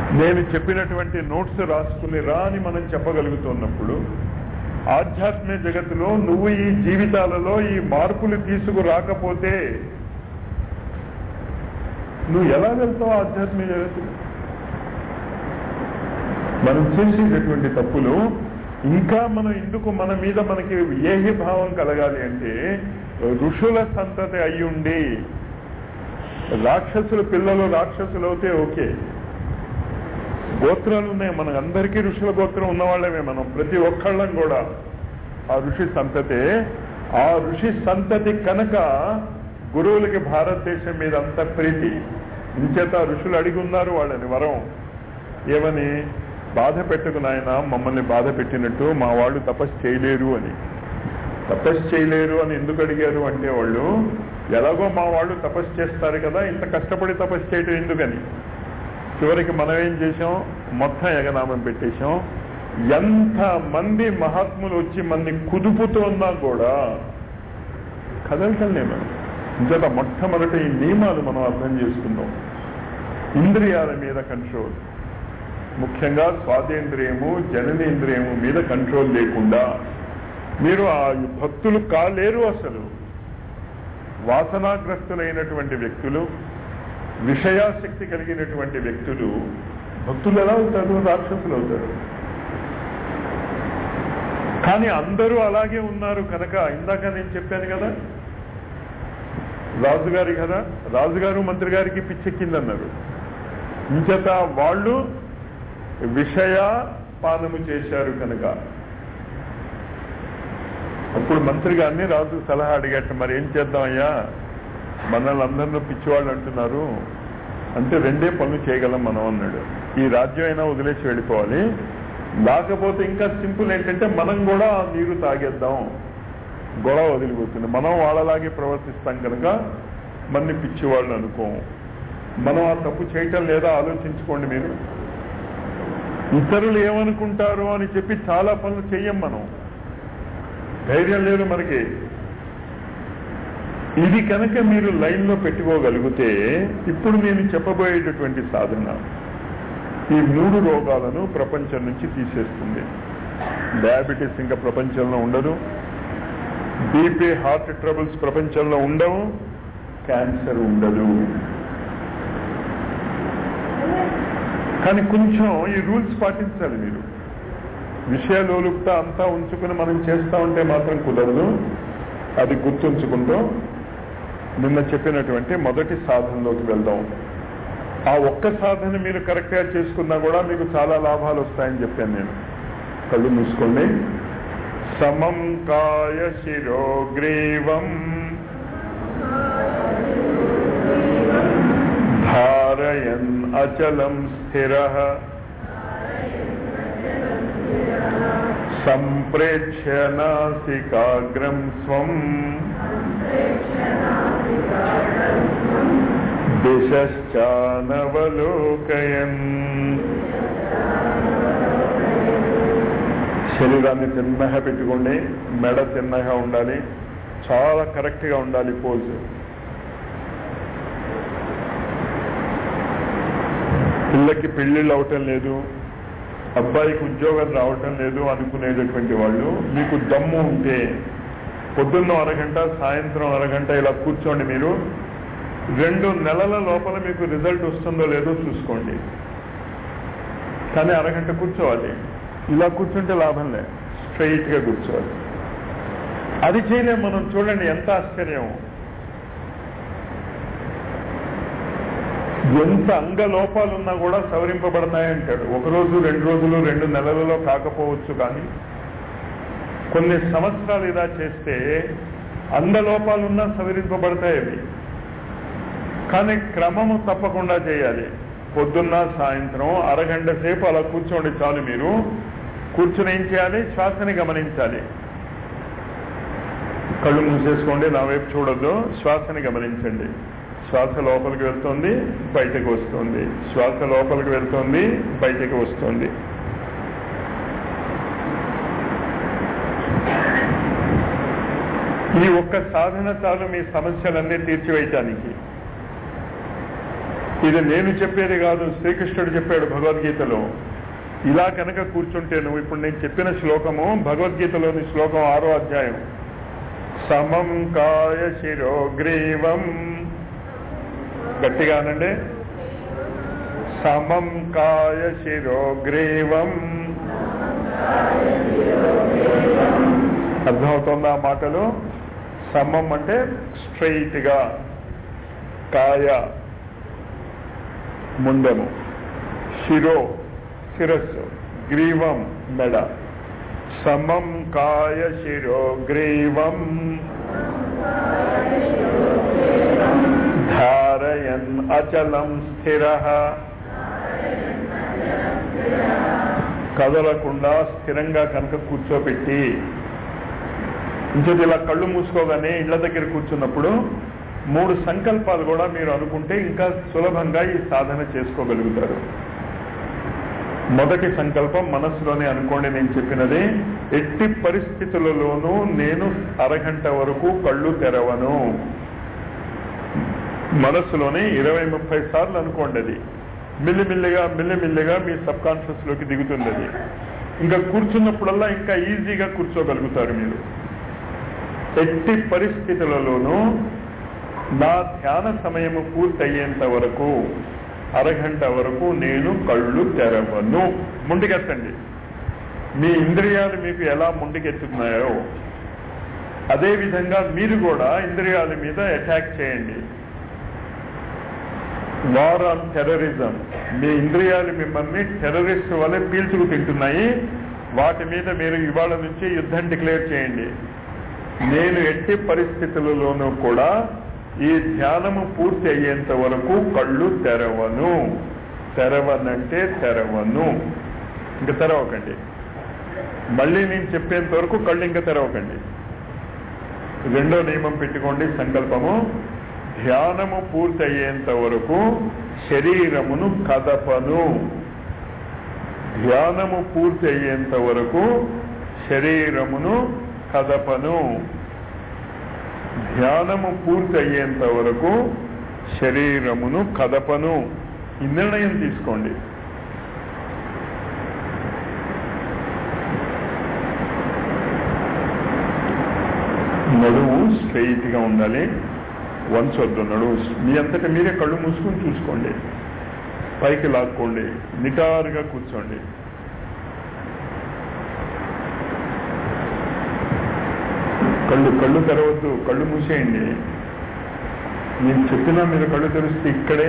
నేను చెప్పినటువంటి నోట్స్ రాసుకుని రా అని మనం చెప్పగలుగుతున్నప్పుడు ఆధ్యాత్మిక జగత్తులో నువ్వు ఈ జీవితాలలో ఈ మార్పులు తీసుకురాకపోతే నువ్వు ఎలా వెళ్తావు ఆధ్యాత్మిక జగత్తులో మనం చేసేటటువంటి తప్పులు ఇంకా మనం ఎందుకు మన మీద మనకి ఏహి భావం కలగాలి అంటే ఋషుల సంతతి అయ్యుండి రాక్షసుల పిల్లలు రాక్షసులు అవుతే ఓకే గోత్రాలు ఉన్నాయి మన అందరికీ ఋషుల గోత్రం ఉన్నవాళ్ళమే మనం ప్రతి ఒక్కళ్ళం కూడా ఆ ఋషి సంతతే ఆ ఋషి సంతతి కనుక గురువులకి భారతదేశం మీద అంత ప్రీతి ఇంచేత ఋషులు అడిగి ఉన్నారు వాళ్ళని వరం ఏమని బాధ పెట్టుకు నాయన మమ్మల్ని బాధ పెట్టినట్టు మా వాళ్ళు తపస్సు చేయలేరు అని తపస్సు చేయలేరు అని ఎందుకు అడిగారు అంటే వాళ్ళు ఎలాగో మా వాళ్ళు తపస్సు చేస్తారు కదా ఇంత కష్టపడి తపస్సు చేయడం ఎందుకని చివరికి మనం ఏం చేసాం మొత్తం ఎగనామం పెట్టేశాం ఎంత మంది మహాత్ములు వచ్చి మనని కుదుపుతున్నా కూడా కదలటం లేదు ఇంత మొట్టమొదటి ఈ నియమాలు మనం అర్థం చేసుకుందాం ఇంద్రియాల మీద కంట్రోల్ ముఖ్యంగా స్వాదేంద్రియము జననేంద్రియము మీద కంట్రోల్ లేకుండా మీరు ఆ భక్తులు కాలేరు అసలు వాసనాగ్రస్తులైనటువంటి వ్యక్తులు విషయాసక్తి కలిగినటువంటి వ్యక్తులు భక్తులు ఎలా అవుతారు రాక్షసులు అవుతారు కానీ అందరూ అలాగే ఉన్నారు కనుక ఇందాక నేను చెప్పాను కదా రాజుగారి కదా రాజుగారు మంత్రి గారికి పిచ్చెక్కిందన్నారు ఇంచేత వాళ్ళు విషయ పానము చేశారు కనుక అప్పుడు మంత్రి గారిని రాజు సలహా అడిగట్టు మరి ఏం చేద్దామయ్యా మనల్ని అందరిలో పిచ్చివాళ్ళు అంటున్నారు అంటే రెండే పనులు చేయగలం మనం అన్నాడు ఈ రాజ్యం అయినా వదిలేసి వెళ్ళిపోవాలి లేకపోతే ఇంకా సింపుల్ ఏంటంటే మనం కూడా ఆ నీరు తాగేద్దాం గొడవ వదిలిపోతుంది మనం వాళ్ళలాగే ప్రవర్తిస్తాం కనుక మన్ని పిచ్చివాళ్ళు అనుకోం మనం ఆ తప్పు చేయటం లేదా ఆలోచించుకోండి మీరు ఇతరులు ఏమనుకుంటారు అని చెప్పి చాలా పనులు చెయ్యం మనం ధైర్యం లేదు మనకి ఇది కనుక మీరు లైన్లో పెట్టుకోగలిగితే ఇప్పుడు నేను చెప్పబోయేటటువంటి సాధన ఈ మూడు రోగాలను ప్రపంచం నుంచి తీసేస్తుంది డయాబెటీస్ ఇంకా ప్రపంచంలో ఉండదు బీపీ హార్ట్ ట్రబుల్స్ ప్రపంచంలో ఉండవు క్యాన్సర్ ఉండదు కానీ కొంచెం ఈ రూల్స్ పాటించాలి మీరు విషయాలోలుప్త అంతా ఉంచుకుని మనం చేస్తా ఉంటే మాత్రం కుదరదు అది గుర్తుంచుకుంటూ నిన్న చెప్పినటువంటి మొదటి సాధనలోకి వెళ్దాం ఆ ఒక్క సాధన మీరు కరెక్ట్ గా చేసుకున్నా కూడా మీకు చాలా లాభాలు వస్తాయని చెప్పాను నేను కళ్ళు మూసుకోండి సమం కాయ శిరోగ్రీవం ధారయన్ అచలం స్థిర సంప్రేక్ష్య నాసికాగ్రం స్వం దిశానవలోకయన్ శరీరాన్ని తిన్నగా పెట్టుకోండి మెడ తిన్నగా ఉండాలి చాలా కరెక్ట్ గా ఉండాలి పోజ్ పిల్లకి పెళ్లిళ్ళు అవటం లేదు అబ్బాయికి ఉద్యోగం రావటం లేదు అనుకునేటటువంటి వాళ్ళు మీకు దమ్ము ఉంటే పొద్దున్న అరగంట సాయంత్రం అరగంట ఇలా కూర్చోండి మీరు రెండు నెలల లోపల మీకు రిజల్ట్ వస్తుందో లేదో చూసుకోండి కానీ అరగంట కూర్చోవాలి ఇలా కూర్చుంటే లాభం లే స్ట్రైట్ గా కూర్చోవాలి అది చేయలేం మనం చూడండి ఎంత ఆశ్చర్యం ఎంత అంగ లోపాలున్నా కూడా సవరింపబడతాయంటాడు ఒక రోజు రెండు రోజులు రెండు నెలలలో కాకపోవచ్చు కానీ కొన్ని సంవత్సరాలు ఇలా చేస్తే అంగ లోపాలున్నా సవరింపబడతాయి అవి కానీ క్రమము తప్పకుండా చేయాలి పొద్దున్న సాయంత్రం అరగంట సేపు అలా కూర్చోండి చాలు మీరు కూర్చుని ఏం చేయాలి శ్వాసని గమనించాలి కళ్ళు మూసేసుకోండి నా వైపు చూడొద్దు శ్వాసని గమనించండి శ్వాస లోపలికి వెళ్తుంది బయటకు వస్తుంది శ్వాస లోపలికి వెళ్తుంది బయటకు వస్తుంది ఈ ఒక్క సాధన చాలు మీ సమస్యలన్నీ తీర్చివేయటానికి ఇది నేను చెప్పేది కాదు శ్రీకృష్ణుడు చెప్పాడు భగవద్గీతలో ఇలా కనుక కూర్చుంటే నువ్వు ఇప్పుడు నేను చెప్పిన శ్లోకము భగవద్గీతలోని శ్లోకం ఆరో అధ్యాయం సమం కాయ శిరోగ్రీవం గట్టిగా అనండి సమం కాయ శిరోగ్రీవం అర్థమవుతుందా ఆ మాటలు సమం అంటే స్ట్రైట్ గా కాయ ముండము శిరో శిరస్సు గ్రీవం మెడ సమం కాయ శిరో గ్రీవం ధారయన్ అచలం స్థిర కదలకుండా స్థిరంగా కనుక కూర్చోబెట్టి ఇంకొక ఇలా కళ్ళు మూసుకోగానే ఇళ్ల దగ్గర కూర్చున్నప్పుడు మూడు సంకల్పాలు కూడా మీరు అనుకుంటే ఇంకా సులభంగా ఈ సాధన చేసుకోగలుగుతారు మొదటి సంకల్పం మనస్సులోనే అనుకోండి నేను చెప్పినది ఎట్టి పరిస్థితులలోనూ నేను అరగంట వరకు కళ్ళు తెరవను మనస్సులోనే ఇరవై ముప్పై సార్లు అనుకోండి అది మిల్లిమిల్లిగా మిల్లిమిల్లిగా మీ సబ్ కాన్షియస్ లోకి దిగుతుంది అది ఇంకా కూర్చున్నప్పుడల్లా ఇంకా ఈజీగా కూర్చోగలుగుతారు మీరు ఎట్టి పరిస్థితులలోనూ నా ధ్యాన సమయము పూర్తయ్యేంత వరకు అరగంట వరకు నేను కళ్ళు తెరవను ముందుకెత్తండి మీ ఇంద్రియాలు మీకు ఎలా ముందుకెత్తున్నాయో అదే విధంగా మీరు కూడా ఇంద్రియాల మీద అటాక్ చేయండి వార్ ఆన్ టెర్రరిజం మీ ఇంద్రియాలు మిమ్మల్ని టెర్రరిస్ట్ వల్ల పీల్చుకు తింటున్నాయి వాటి మీద మీరు ఇవాళ నుంచి యుద్ధం డిక్లేర్ చేయండి నేను ఎట్టి పరిస్థితులలోనూ కూడా ఈ ధ్యానము పూర్తి అయ్యేంత వరకు కళ్ళు తెరవను తెరవనంటే తెరవను ఇంక తెరవకండి మళ్ళీ నేను చెప్పేంత వరకు కళ్ళు ఇంకా తెరవకండి రెండో నియమం పెట్టుకోండి సంకల్పము ధ్యానము పూర్తి అయ్యేంత వరకు శరీరమును కదపను ధ్యానము పూర్తి అయ్యేంత వరకు శరీరమును కదపను ధ్యానము పూర్తి అయ్యేంత వరకు శరీరమును కదపను ఈ నిర్ణయం తీసుకోండి నడువు స్ట్రైట్ గా ఉండాలి వంచొద్దు నడువు మీ అంతటా మీరే కళ్ళు మూసుకొని చూసుకోండి పైకి లాక్కోండి నిటారుగా కూర్చోండి కళ్ళు కళ్ళు తెరవద్దు కళ్ళు మూసేయండి నేను చెప్పినా మీరు కళ్ళు తెరిస్తే ఇక్కడే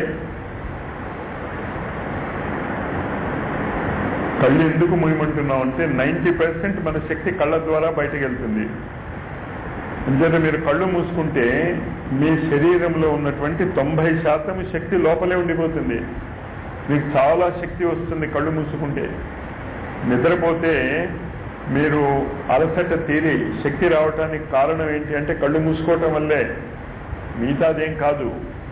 కళ్ళు ఎందుకు మూయమంటున్నాం అంటే నైంటీ పర్సెంట్ మన శక్తి కళ్ళ ద్వారా బయటకు వెళ్తుంది అంచేత మీరు కళ్ళు మూసుకుంటే మీ శరీరంలో ఉన్నటువంటి తొంభై శాతం శక్తి లోపలే ఉండిపోతుంది మీకు చాలా శక్తి వస్తుంది కళ్ళు మూసుకుంటే నిద్రపోతే మీరు అలసట తీరి శక్తి రావటానికి కారణం ఏంటి అంటే కళ్ళు మూసుకోవటం వల్లే మిగతాదేం కాదు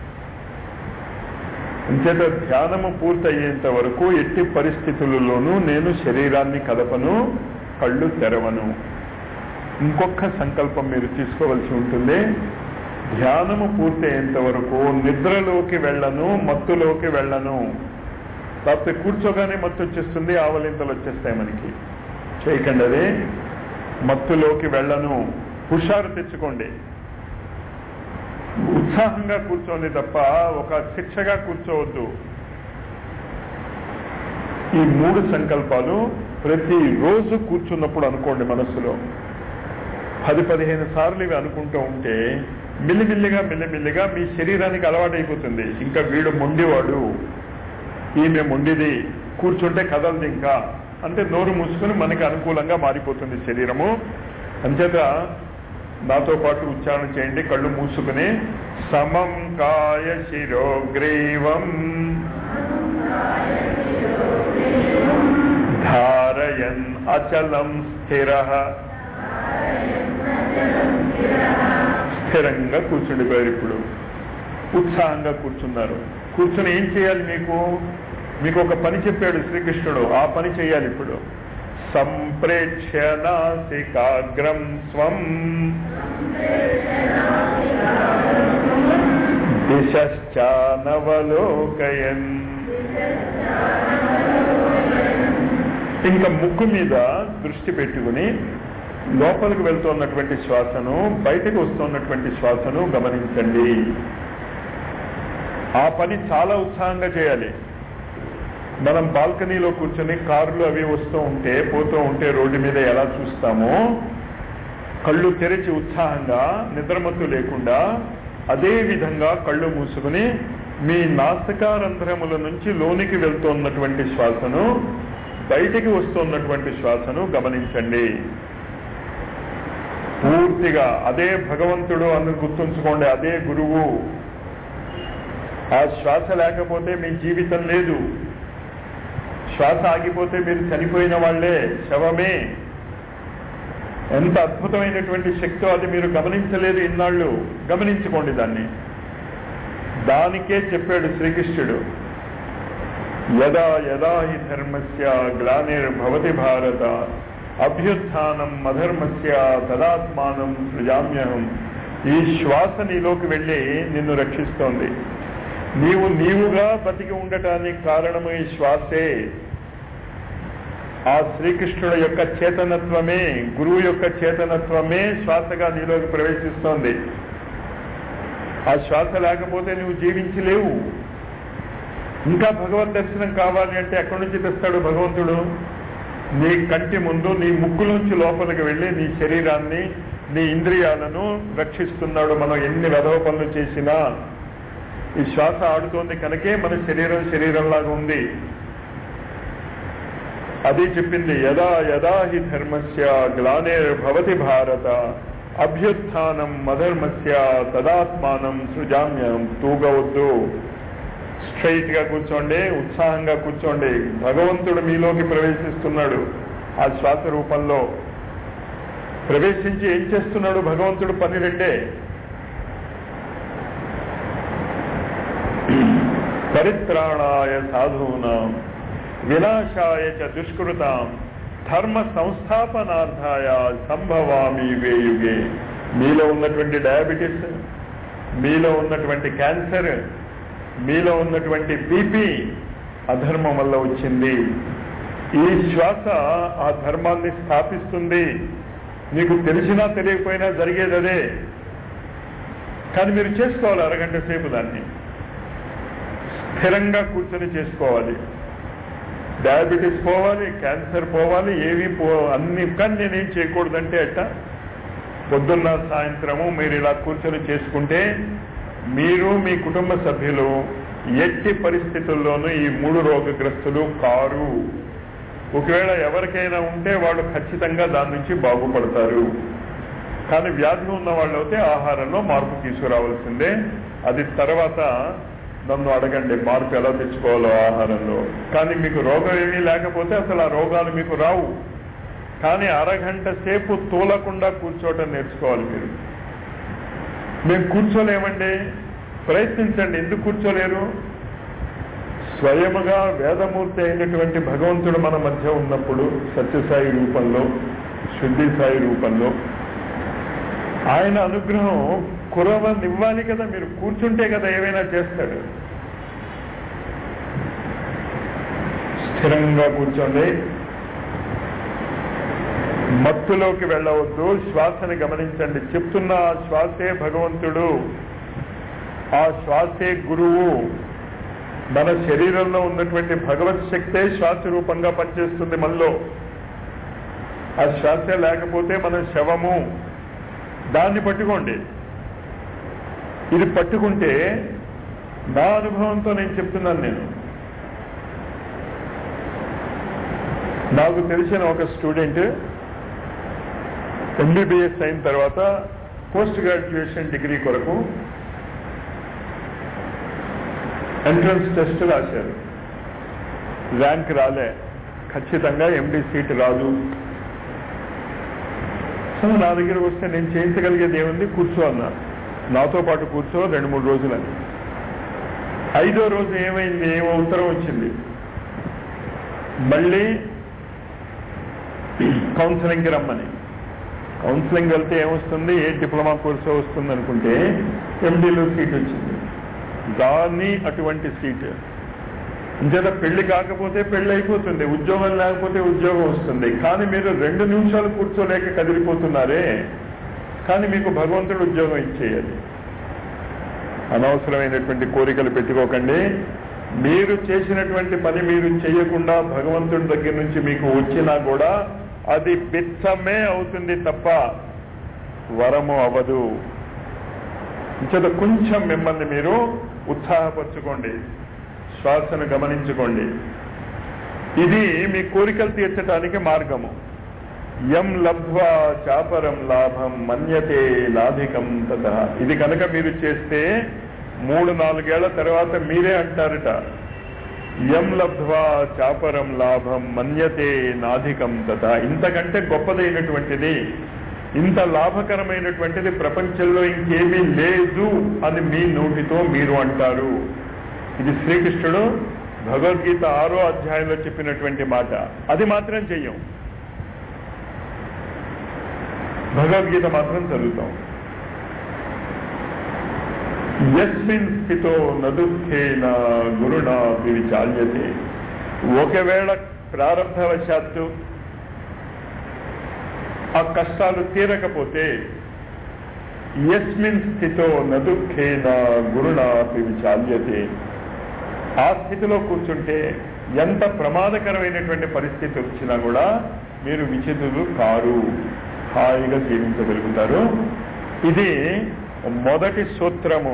అంచేత ధ్యానము పూర్తయ్యేంత వరకు ఎట్టి పరిస్థితులలోనూ నేను శరీరాన్ని కదపను కళ్ళు తెరవను ఇంకొక సంకల్పం మీరు తీసుకోవలసి ఉంటుంది ధ్యానము పూర్తయ్యేంత వరకు నిద్రలోకి వెళ్ళను మత్తులోకి వెళ్ళను కాకపోతే కూర్చోగానే మత్తు వచ్చేస్తుంది ఆవలింతలు వచ్చేస్తాయి మనకి చేయకండి అదే మత్తులోకి వెళ్ళను హుషారు తెచ్చుకోండి ఉత్సాహంగా కూర్చోండి తప్ప ఒక శిక్షగా కూర్చోవద్దు ఈ మూడు సంకల్పాలు ప్రతి రోజు కూర్చున్నప్పుడు అనుకోండి మనస్సులో పది పదిహేను సార్లు ఇవి అనుకుంటూ ఉంటే మిల్లిమిల్లిగా మిల్లిమిల్లిగా మీ శరీరానికి అలవాటైపోతుంది ఇంకా వీడు మొండివాడు ఈమె మొండిది కూర్చుంటే కదలదు ఇంకా అంటే నోరు మూసుకుని మనకి అనుకూలంగా మారిపోతుంది శరీరము అంచేత నాతో పాటు ఉచ్చారణ చేయండి కళ్ళు మూసుకుని సమం కాయ శిరోగ్రీవం ధారయన్ అచలం స్థిర స్థిరంగా కూర్చుండిపోయారు ఇప్పుడు ఉత్సాహంగా కూర్చున్నారు కూర్చుని ఏం చేయాలి మీకు మీకు ఒక పని చెప్పాడు శ్రీకృష్ణుడు ఆ పని చేయాలి ఇప్పుడు సంప్రేక్ష్య నాసికాగ్రం స్వం దిశానవలోకయన్ ఇంకా ముక్కు మీద దృష్టి పెట్టుకుని లోపలికి వెళ్తున్నటువంటి శ్వాసను బయటకు వస్తున్నటువంటి శ్వాసను గమనించండి ఆ పని చాలా ఉత్సాహంగా చేయాలి మనం బాల్కనీలో కూర్చొని కార్లు అవి వస్తూ ఉంటే పోతూ ఉంటే రోడ్డు మీద ఎలా చూస్తామో కళ్ళు తెరిచి ఉత్సాహంగా నిద్రమత్తు లేకుండా అదే విధంగా కళ్ళు మూసుకుని మీ నాసికారంధ్రముల నుంచి లోనికి వెళ్తున్నటువంటి శ్వాసను బయటికి వస్తున్నటువంటి శ్వాసను గమనించండి పూర్తిగా అదే భగవంతుడు అని గుర్తుంచుకోండి అదే గురువు ఆ శ్వాస లేకపోతే మీ జీవితం లేదు శ్వాస ఆగిపోతే మీరు చనిపోయిన వాళ్లే శవమే ఎంత అద్భుతమైనటువంటి శక్తో అది మీరు గమనించలేదు ఇన్నాళ్ళు గమనించుకోండి దాన్ని దానికే చెప్పాడు శ్రీకృష్ణుడు యదా యదా హి ధర్మస్య గ్లానిర్భవతి భారత అభ్యుత్థానం అధర్మస్య తదాత్మానం సృజామ్యహం ఈ శ్వాస నీలోకి వెళ్ళి నిన్ను రక్షిస్తోంది నీవు నీవుగా బతికి ఉండటానికి కారణము ఈ శ్వాసే ఆ శ్రీకృష్ణుడు యొక్క చేతనత్వమే గురువు యొక్క చేతనత్వమే శ్వాసగా నీలోకి ప్రవేశిస్తోంది ఆ శ్వాస లేకపోతే నువ్వు జీవించలేవు ఇంకా భగవద్ దర్శనం కావాలి అంటే ఎక్కడి నుంచి తెస్తాడు భగవంతుడు నీ కంటి ముందు నీ ముక్కులోంచి లోపలికి వెళ్ళి నీ శరీరాన్ని నీ ఇంద్రియాలను రక్షిస్తున్నాడు మనం ఎన్ని వెధవ పనులు చేసినా ఈ శ్వాస ఆడుతోంది కనుకే మన శరీరం శరీరంలాగా ఉంది అది చెప్పింది యదా యదా హి ధర్మస్య గ్లానిర్భవతి భారత అభ్యుత్థానం అధర్మస్య తదాత్మానం సృజామ్యం తూగవద్దు స్ట్రైట్ గా కూర్చోండి ఉత్సాహంగా కూర్చోండి భగవంతుడు మీలోకి ప్రవేశిస్తున్నాడు ఆ శ్వాస రూపంలో ప్రవేశించి ఏం చేస్తున్నాడు భగవంతుడు పని రెండే పరిత్రాణాయ సాధూనాం వినాశాయ చ దుష్కృతాం ధర్మ సంస్థాపనార్థాయ సంభవామి యుగే యుగే మీలో ఉన్నటువంటి డయాబెటీస్ మీలో ఉన్నటువంటి క్యాన్సర్ మీలో ఉన్నటువంటి బీపీ అధర్మం వల్ల వచ్చింది ఈ శ్వాస ఆ ధర్మాన్ని స్థాపిస్తుంది మీకు తెలిసినా తెలియకపోయినా జరిగేది అదే కానీ మీరు చేసుకోవాలి అరగంట సేపు దాన్ని స్థిరంగా కూర్చొని చేసుకోవాలి డయాబెటీస్ పోవాలి క్యాన్సర్ పోవాలి ఏవి పో అన్ని కానీ నేనేం చేయకూడదంటే అట్ట పొద్దున్న సాయంత్రము మీరు ఇలా కూర్చొని చేసుకుంటే మీరు మీ కుటుంబ సభ్యులు ఎట్టి పరిస్థితుల్లోనూ ఈ మూడు రోగగ్రస్తులు కారు ఒకవేళ ఎవరికైనా ఉంటే వాళ్ళు ఖచ్చితంగా దాని నుంచి బాగుపడతారు కానీ వ్యాధి ఉన్న వాళ్ళు అయితే ఆహారంలో మార్పు తీసుకురావాల్సిందే అది తర్వాత నన్ను అడగండి మార్పు ఎలా తెచ్చుకోవాలో ఆహారంలో కానీ మీకు రోగం ఏమీ లేకపోతే అసలు ఆ రోగాలు మీకు రావు కానీ అరగంట సేపు తూలకుండా కూర్చోవటం నేర్చుకోవాలి మీరు మేము కూర్చోలేమండి ప్రయత్నించండి ఎందుకు కూర్చోలేరు స్వయముగా వేదమూర్తి అయినటువంటి భగవంతుడు మన మధ్య ఉన్నప్పుడు సత్యసాయి రూపంలో శుద్ధి సాయి రూపంలో ఆయన అనుగ్రహం కురవనివ్వాలి కదా మీరు కూర్చుంటే కదా ఏమైనా చేస్తాడు స్థిరంగా కూర్చోండి మత్తులోకి వెళ్ళవద్దు శ్వాసని గమనించండి చెప్తున్న ఆ శ్వాసే భగవంతుడు ఆ శ్వాసే గురువు మన శరీరంలో ఉన్నటువంటి భగవత్ శక్తే శ్వాస రూపంగా పనిచేస్తుంది మనలో ఆ శ్వాస లేకపోతే మన శవము దాన్ని పట్టుకోండి ఇది పట్టుకుంటే నా అనుభవంతో నేను చెప్తున్నాను నేను నాకు తెలిసిన ఒక స్టూడెంట్ ఎంబీబీఎస్ అయిన తర్వాత పోస్ట్ గ్రాడ్యుయేషన్ డిగ్రీ కొరకు ఎంట్రన్స్ టెస్ట్ రాశారు ర్యాంక్ రాలే ఖచ్చితంగా ఎండి సీట్ రాదు సో నా దగ్గరకు వస్తే నేను చేయించగలిగేది ఏముంది కూర్చో అన్నా నాతో పాటు కూర్చో రెండు మూడు రోజులని ఐదో రోజు ఏమైంది ఏమో ఉత్తరం వచ్చింది మళ్ళీ కౌన్సిలింగ్కి రమ్మని కౌన్సిలింగ్ వెళ్తే ఏమొస్తుంది ఏ డిప్లొమా కోర్సు వస్తుంది అనుకుంటే ఎండీలో సీట్ వచ్చింది దాన్ని అటువంటి సీట్ ఇంచేత పెళ్లి కాకపోతే పెళ్లి అయిపోతుంది ఉద్యోగం లేకపోతే ఉద్యోగం వస్తుంది కానీ మీరు రెండు నిమిషాలు కూర్చోలేక కదిలిపోతున్నారే కానీ మీకు భగవంతుడు ఉద్యోగం ఇచ్చేయాలి అనవసరమైనటువంటి కోరికలు పెట్టుకోకండి మీరు చేసినటువంటి పని మీరు చేయకుండా భగవంతుడి దగ్గర నుంచి మీకు వచ్చినా కూడా అది బిచ్చమే అవుతుంది తప్ప వరము అవ్వదు ఇంచేత కొంచెం మిమ్మల్ని మీరు ఉత్సాహపరచుకోండి శ్వాసను గమనించుకోండి ఇది మీ కోరికలు తీర్చడానికి మార్గము యం లబ్ధ్వా చాపరం లాభం మన్యతే లాధికం తత ఇది కనుక మీరు చేస్తే మూడు నాలుగేళ్ల తర్వాత మీరే అంటారట యం లబ్ధ్వా చాపరం లాభం మన్యతే నాధికం తత ఇంతకంటే గొప్పదైనటువంటిది ఇంత లాభకరమైనటువంటిది ప్రపంచంలో ఇంకేమీ లేదు అని మీ నోటితో మీరు అంటారు ఇది శ్రీకృష్ణుడు భగవద్గీత ఆరో అధ్యాయంలో చెప్పినటువంటి మాట అది మాత్రం చెయ్యం భగవద్గీత మాత్రం చదువుతాం యస్మిన్ స్థితో నదుఃఖేన గురుణ విచాల్యతే ఒకవేళ ప్రారంభవశాత్తు ఆ కష్టాలు తీరకపోతే యస్మిన్ స్థితో నదుఃఖేన గురుణ విచాల్యతే ఆ స్థితిలో కూర్చుంటే ఎంత ప్రమాదకరమైనటువంటి పరిస్థితి వచ్చినా కూడా మీరు విచితులు కారు హాయిగా జీవించగలుగుతారు ఇది మొదటి సూత్రము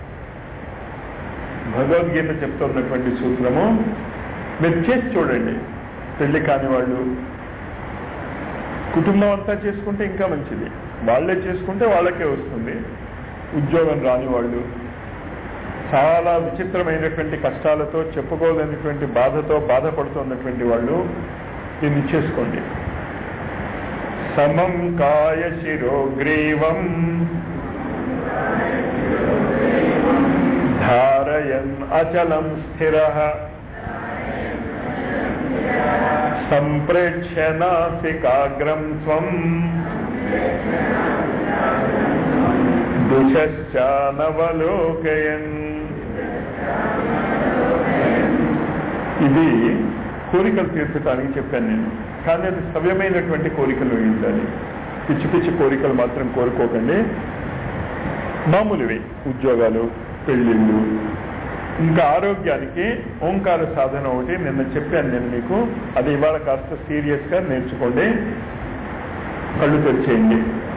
భగవద్గీత చెప్తున్నటువంటి సూత్రము మీరు చేసి చూడండి పెళ్లి కాని వాళ్ళు కుటుంబం అంతా చేసుకుంటే ఇంకా మంచిది వాళ్ళే చేసుకుంటే వాళ్ళకే వస్తుంది ఉద్యోగం రాని వాళ్ళు చాలా విచిత్రమైనటువంటి కష్టాలతో చెప్పుకోలేనటువంటి బాధతో బాధపడుతున్నటువంటి వాళ్ళు దీన్ని చేసుకోండి సమం కాయ శిరోగ్రీవం ధారయన్ అచలం స్థిర సంప్రేక్ష్య నాసికాగ్రం స్వం దుశ్చానవలోకయన్ ఇది కోరికలు తీర్చడానికి చెప్పాను నేను కానీ అది సవ్యమైనటువంటి కోరికలు ఉండాలి పిచ్చి పిచ్చి కోరికలు మాత్రం కోరుకోకండి మామూలువి ఉద్యోగాలు పెళ్ళిళ్ళు ఇంకా ఆరోగ్యానికి ఓంకార సాధన ఒకటి నిన్న చెప్పాను నేను మీకు అది ఇవాళ కాస్త సీరియస్ గా నేర్చుకోండి కళ్ళు తెరిచేయండి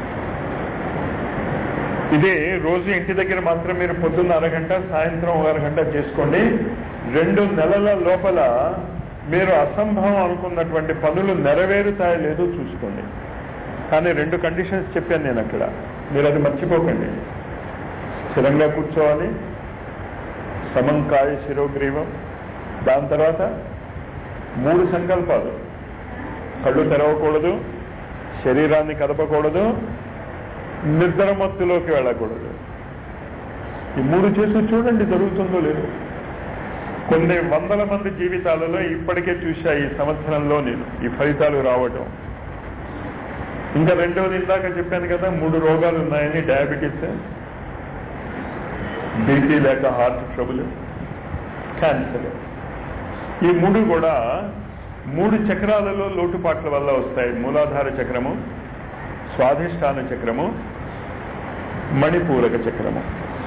ఇది రోజు ఇంటి దగ్గర మాత్రం మీరు పొద్దున్న అరగంట సాయంత్రం ఒక అరగంట చేసుకోండి రెండు నెలల లోపల మీరు అసంభవం అనుకున్నటువంటి పనులు నెరవేరుతాయో లేదో చూసుకోండి కానీ రెండు కండిషన్స్ చెప్పాను నేను అక్కడ మీరు అది మర్చిపోకండి స్థిరంగా కూర్చోవాలి సమంకాయ శిరోగ్రీవం దాని తర్వాత మూడు సంకల్పాలు కళ్ళు తెరవకూడదు శరీరాన్ని కదపకూడదు నిద్ర మత్తులోకి వెళ్ళకూడదు ఈ మూడు చేసి చూడండి జరుగుతుందో లేదో కొన్ని వందల మంది జీవితాలలో ఇప్పటికే చూశా ఈ సంవత్సరంలో నేను ఈ ఫలితాలు రావటం ఇంకా రెండవది ఇందాక చెప్పాను కదా మూడు రోగాలు ఉన్నాయని డయాబెటీస్ బీపీ లేక హార్ట్ ట్రబుల్ క్యాన్సర్ ఈ మూడు కూడా మూడు చక్రాలలో లోటుపాట్ల వల్ల వస్తాయి మూలాధార చక్రము స్వాధిష్టాన చక్రము మణిపూరక చక్రము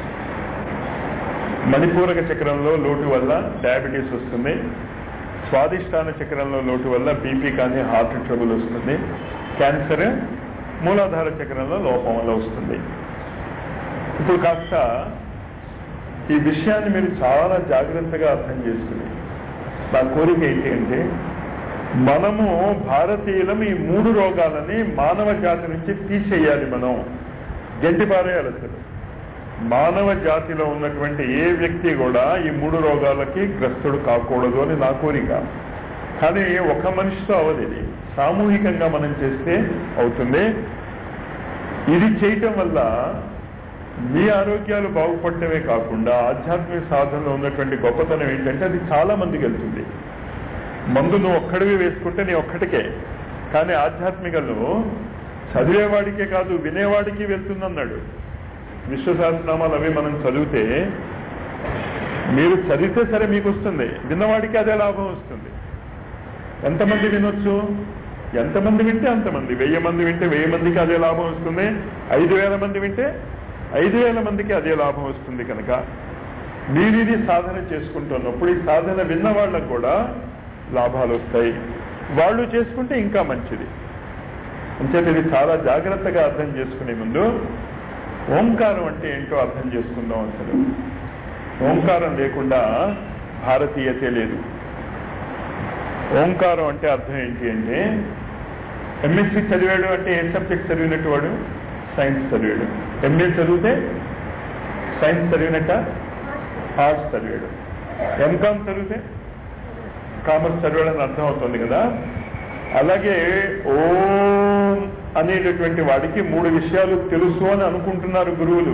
మణిపూరక చక్రంలో లోటు వల్ల డయాబెటీస్ వస్తుంది స్వాధిష్టాన చక్రంలో లోటు వల్ల బీపీ కానీ హార్ట్ ట్రబుల్ వస్తుంది క్యాన్సర్ మూలాధార చక్రంలో లోపం వల్ల వస్తుంది ఇప్పుడు కాస్త ఈ విషయాన్ని మీరు చాలా జాగ్రత్తగా అర్థం చేసుకుని నా కోరిక ఏంటి అంటే మనము భారతీయులం ఈ మూడు రోగాలని మానవ జాతి నుంచి తీసేయాలి మనం గంటి పారేయాలి అసలు మానవ జాతిలో ఉన్నటువంటి ఏ వ్యక్తి కూడా ఈ మూడు రోగాలకి గ్రస్తుడు కాకూడదు అని నా కోరిక కానీ ఒక మనిషితో అవదు ఇది సామూహికంగా మనం చేస్తే అవుతుంది ఇది చేయటం వల్ల మీ ఆరోగ్యాలు బాగుపడటమే కాకుండా ఆధ్యాత్మిక సాధనలో ఉన్నటువంటి గొప్పతనం ఏంటంటే అది చాలా మందికి వెళ్తుంది మందు నువ్వు ఒక్కడివి వేసుకుంటే నీ ఒక్కటికే కానీ ఆధ్యాత్మికలో చదివేవాడికే కాదు వినేవాడికి వెళ్తుందన్నాడు విశ్వసహస్రనామాలు అవి మనం చదివితే మీరు చదివితే సరే మీకు వస్తుంది విన్నవాడికి అదే లాభం వస్తుంది ఎంతమంది వినొచ్చు ఎంతమంది వింటే అంతమంది వెయ్యి మంది వింటే వెయ్యి మందికి అదే లాభం వస్తుంది ఐదు వేల మంది వింటే ఐదు వేల మందికి అదే లాభం వస్తుంది కనుక మీరు ఇది సాధన చేసుకుంటున్నప్పుడు ఈ సాధన విన్న వాళ్ళకు కూడా లాభాలు వస్తాయి వాళ్ళు చేసుకుంటే ఇంకా మంచిది అంచేత ఇది చాలా జాగ్రత్తగా అర్థం చేసుకునే ముందు ఓంకారం అంటే ఏంటో అర్థం చేసుకుందాం అసలు ఓంకారం లేకుండా భారతీయతే లేదు ఓంకారం అంటే అర్థం ఏంటి అంటే ఎంఎస్సి చదివాడు అంటే ఏ సబ్జెక్ట్ చదివినట్టు వాడు సైన్స్ చదివాడు ఎంఏ చదివితే సైన్స్ చదివినట్ట ఆర్ట్స్ చదివాడు ఎంకామ్ చదివితే కామర్స్ చదివాడని అర్థం అవుతుంది కదా అలాగే ఓం అనేటటువంటి వాడికి మూడు విషయాలు తెలుసు అని అనుకుంటున్నారు గురువులు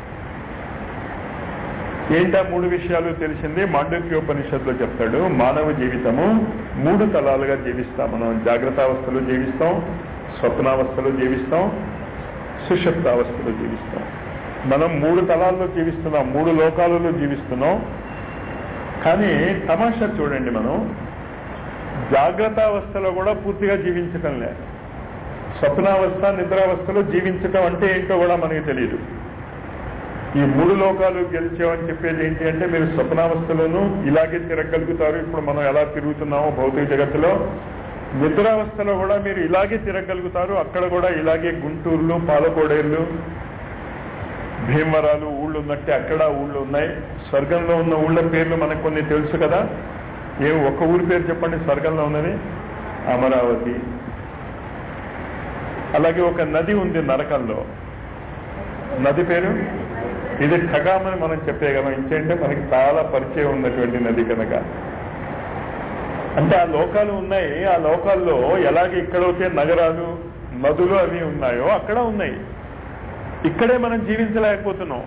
ఏంటా మూడు విషయాలు తెలిసింది మాండక్యోపనిషత్తులో చెప్తాడు మానవ జీవితము మూడు తలాలుగా జీవిస్తాం మనం జాగ్రత్తావస్థలో జీవిస్తాం స్వప్నావస్థలో జీవిస్తాం సుషప్తావస్థలో జీవిస్తాం మనం మూడు తలాల్లో జీవిస్తున్నాం మూడు లోకాలలో జీవిస్తున్నాం కానీ తమాషా చూడండి మనం జాగ్రత్తావస్థలో కూడా పూర్తిగా జీవించటం లే స్వప్నావస్థ నిద్రావస్థలో జీవించటం అంటే ఏంటో కూడా మనకి తెలియదు ఈ మూడు లోకాలు గెలిచామని చెప్పేది ఏంటి అంటే మీరు స్వప్నావస్థలోనూ ఇలాగే తిరగలుగుతారు ఇప్పుడు మనం ఎలా తిరుగుతున్నామో భౌతిక జగత్తులో నిద్రావస్థలో కూడా మీరు ఇలాగే తిరగలుగుతారు అక్కడ కూడా ఇలాగే గుంటూరులు పాలకోడేళ్ళు భీమవరాలు ఊళ్ళు ఉన్నట్టే అక్కడ ఊళ్ళు ఉన్నాయి స్వర్గంలో ఉన్న ఊళ్ళ పేర్లు మనకు కొన్ని తెలుసు కదా ఏ ఒక్క ఊరి పేరు చెప్పండి స్వర్గంలో ఉన్నది అమరావతి అలాగే ఒక నది ఉంది నరకంలో నది పేరు ఇది ఖగామని మనం చెప్పేయగలం ఇంకేంటే మనకి చాలా పరిచయం ఉన్నటువంటి నది కనుక అంటే ఆ లోకాలు ఉన్నాయి ఆ లోకాల్లో ఎలాగే ఇక్కడైతే నగరాలు నదులు అవి ఉన్నాయో అక్కడ ఉన్నాయి ఇక్కడే మనం జీవించలేకపోతున్నాం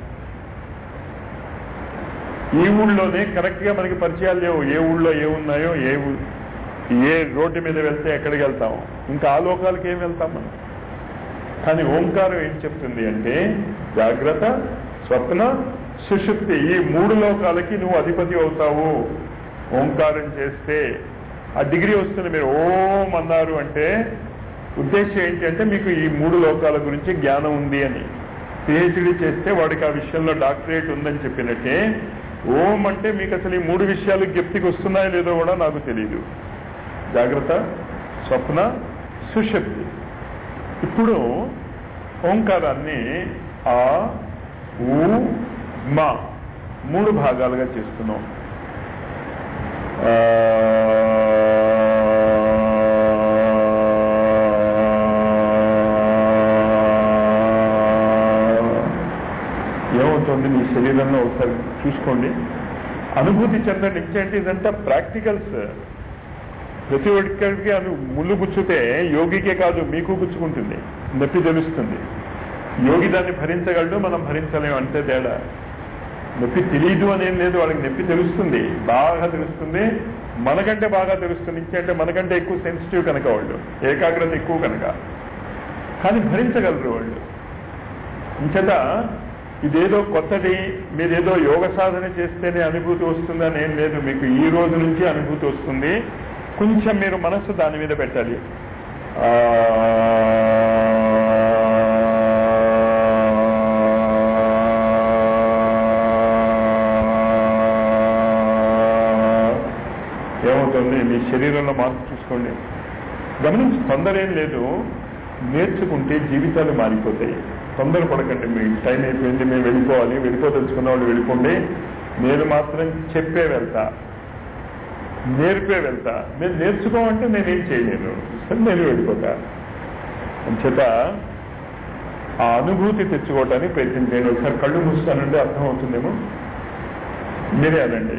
ఈ ఊళ్ళోనే కరెక్ట్ గా మనకి పరిచయాలు లేవు ఏ ఊళ్ళో ఏ ఉన్నాయో ఏ ఊ- ఏ రోడ్డు మీద వెళ్తే ఎక్కడికి వెళ్తాం ఇంకా ఆ లోకాలకి ఏం వెళ్తాం మనం కానీ ఓంకారం ఏం చెప్తుంది అంటే జాగ్రత్త స్వప్న సుషుప్తి ఈ మూడు లోకాలకి నువ్వు అధిపతి అవుతావు ఓంకారం చేస్తే ఆ డిగ్రీ వస్తుంది మీరు ఓం అన్నారు అంటే ఉద్దేశం ఏంటి అంటే మీకు ఈ మూడు లోకాల గురించి జ్ఞానం ఉంది అని పిహెచ్డి చేస్తే వాడికి ఆ విషయంలో డాక్టరేట్ ఉందని చెప్పినట్టే ఓం అంటే మీకు అసలు ఈ మూడు విషయాలు జ్ఞప్తికి వస్తున్నాయో లేదో కూడా నాకు తెలియదు జాగ్రత్త స్వప్న సుశక్తి ఇప్పుడు ఓంకారాన్ని ఆ ఊ మా మూడు భాగాలుగా చేస్తున్నాం ఆ, ఏమవుతుంది మీ శరీరంలో ఒకసారి చూసుకోండి అనుభూతి చెందండి ఇంకేంటి ఇదంతా ప్రాక్టికల్స్ ప్రతి ఒక్కరికి అను ముళ్ళు గుచ్చితే యోగికే కాదు మీకు గుచ్చుకుంటుంది నొప్పి తెలుస్తుంది యోగి దాన్ని భరించగలడు మనం భరించలేము అంతే తేడా నొప్పి తెలియదు అనేం లేదు వాళ్ళకి నొప్పి తెలుస్తుంది బాగా తెలుస్తుంది మనకంటే బాగా తెలుస్తుంది ఇంకేంటే మనకంటే ఎక్కువ సెన్సిటివ్ కనుక వాళ్ళు ఏకాగ్రత ఎక్కువ కనుక కానీ భరించగలరు వాళ్ళు ఇంచేత ఇదేదో కొత్తది మీరేదో యోగ సాధన చేస్తేనే అనుభూతి వస్తుందని ఏం లేదు మీకు ఈ రోజు నుంచి అనుభూతి వస్తుంది కొంచెం మీరు మనస్సు దాని మీద పెట్టాలి ఆ, ఏమవుతుంది మీ శరీరంలో మార్పు చూసుకోండి గమనించి తొందర ఏం లేదు నేర్చుకుంటే జీవితాలు మారిపోతాయి తొందర పడకండి మీ టైం అయిపోయింది మేము వెళ్ళిపోవాలి వెళ్ళిపోదలుచుకున్న వాళ్ళు వెళ్ళిపోండి నేను మాత్రం చెప్పే వెళ్తా నేర్పే వెళ్తా నేను నేర్చుకోమంటే నేనేం చేయలేను సరే నేను వెళ్ళిపోతా అంచేత ఆ అనుభూతి తెచ్చుకోవటానికి ప్రయత్నం చేయండి ఒకసారి కళ్ళు మూస్తానంటే అర్థం అవుతుందేమో మీరే అనండి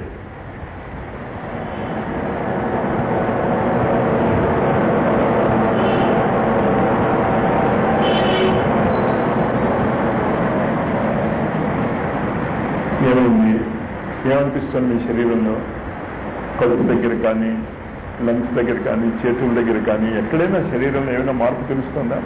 ఏమైంది ఏమనిపిస్తుంది మీ శరీరంలో కడుపు దగ్గర కానీ లంగ్స్ దగ్గర కానీ చేతుల దగ్గర కానీ ఎక్కడైనా శరీరంలో ఏమైనా మార్పు తెలుస్తుందా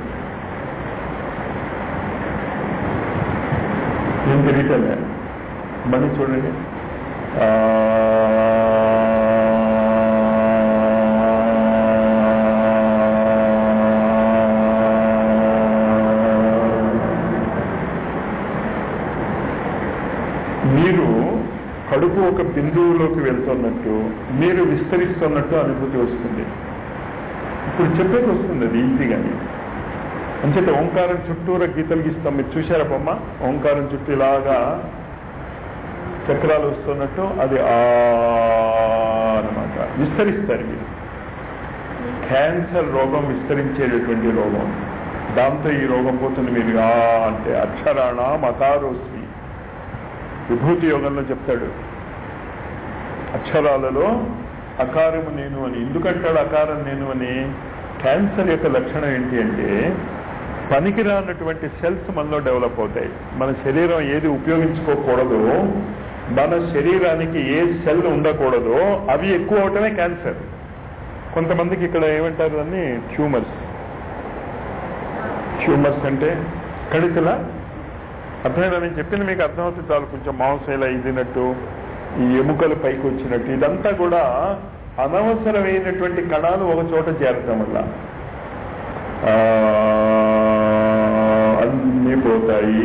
ఏం తెలియటలే మళ్ళీ చూడండి మీరు కడుపు ఒక బిందువులోకి వెళ్తున్నట్టు మీరు విస్తరిస్తున్నట్టు అనుభూతి వస్తుంది ఇప్పుడు చెప్పేది వస్తుంది అది ఈజీగానే అంచేత ఓంకారం చుట్టూరా గీతలు గీస్తాం మీరు చూశారా బొమ్మ ఓంకారం చుట్టూ ఇలాగా చక్రాలు వస్తున్నట్టు అది ఆ అనమాట విస్తరిస్తారు మీరు క్యాన్సర్ రోగం విస్తరించేటటువంటి రోగం దాంతో ఈ రోగం పోతుంది మీరు ఆ అంటే అక్షరాణ మకారోస్మి విభూతి యోగంలో చెప్తాడు అక్షరాలలో అకారము నేను అని ఎందుకంటాడు అకారం నేను అని క్యాన్సర్ యొక్క లక్షణం ఏంటి అంటే పనికిరానటువంటి సెల్స్ మనలో డెవలప్ అవుతాయి మన శరీరం ఏది ఉపయోగించుకోకూడదు మన శరీరానికి ఏ సెల్ ఉండకూడదో అవి ఎక్కువ అవటమే క్యాన్సర్ కొంతమందికి ఇక్కడ ఏమంటారు దాన్ని ట్యూమర్స్ ట్యూమర్స్ అంటే కణితుల అర్థమైనా నేను చెప్పింది మీకు అర్థమవుతుంది చాలు కొంచెం మాంసం ఇలా ఇదినట్టు ఈ ఎముకలు పైకి వచ్చినట్టు ఇదంతా కూడా అనవసరమైనటువంటి కణాలు ఒక చోట చేరటం వల్ల ఆ, అన్నీ పోతాయి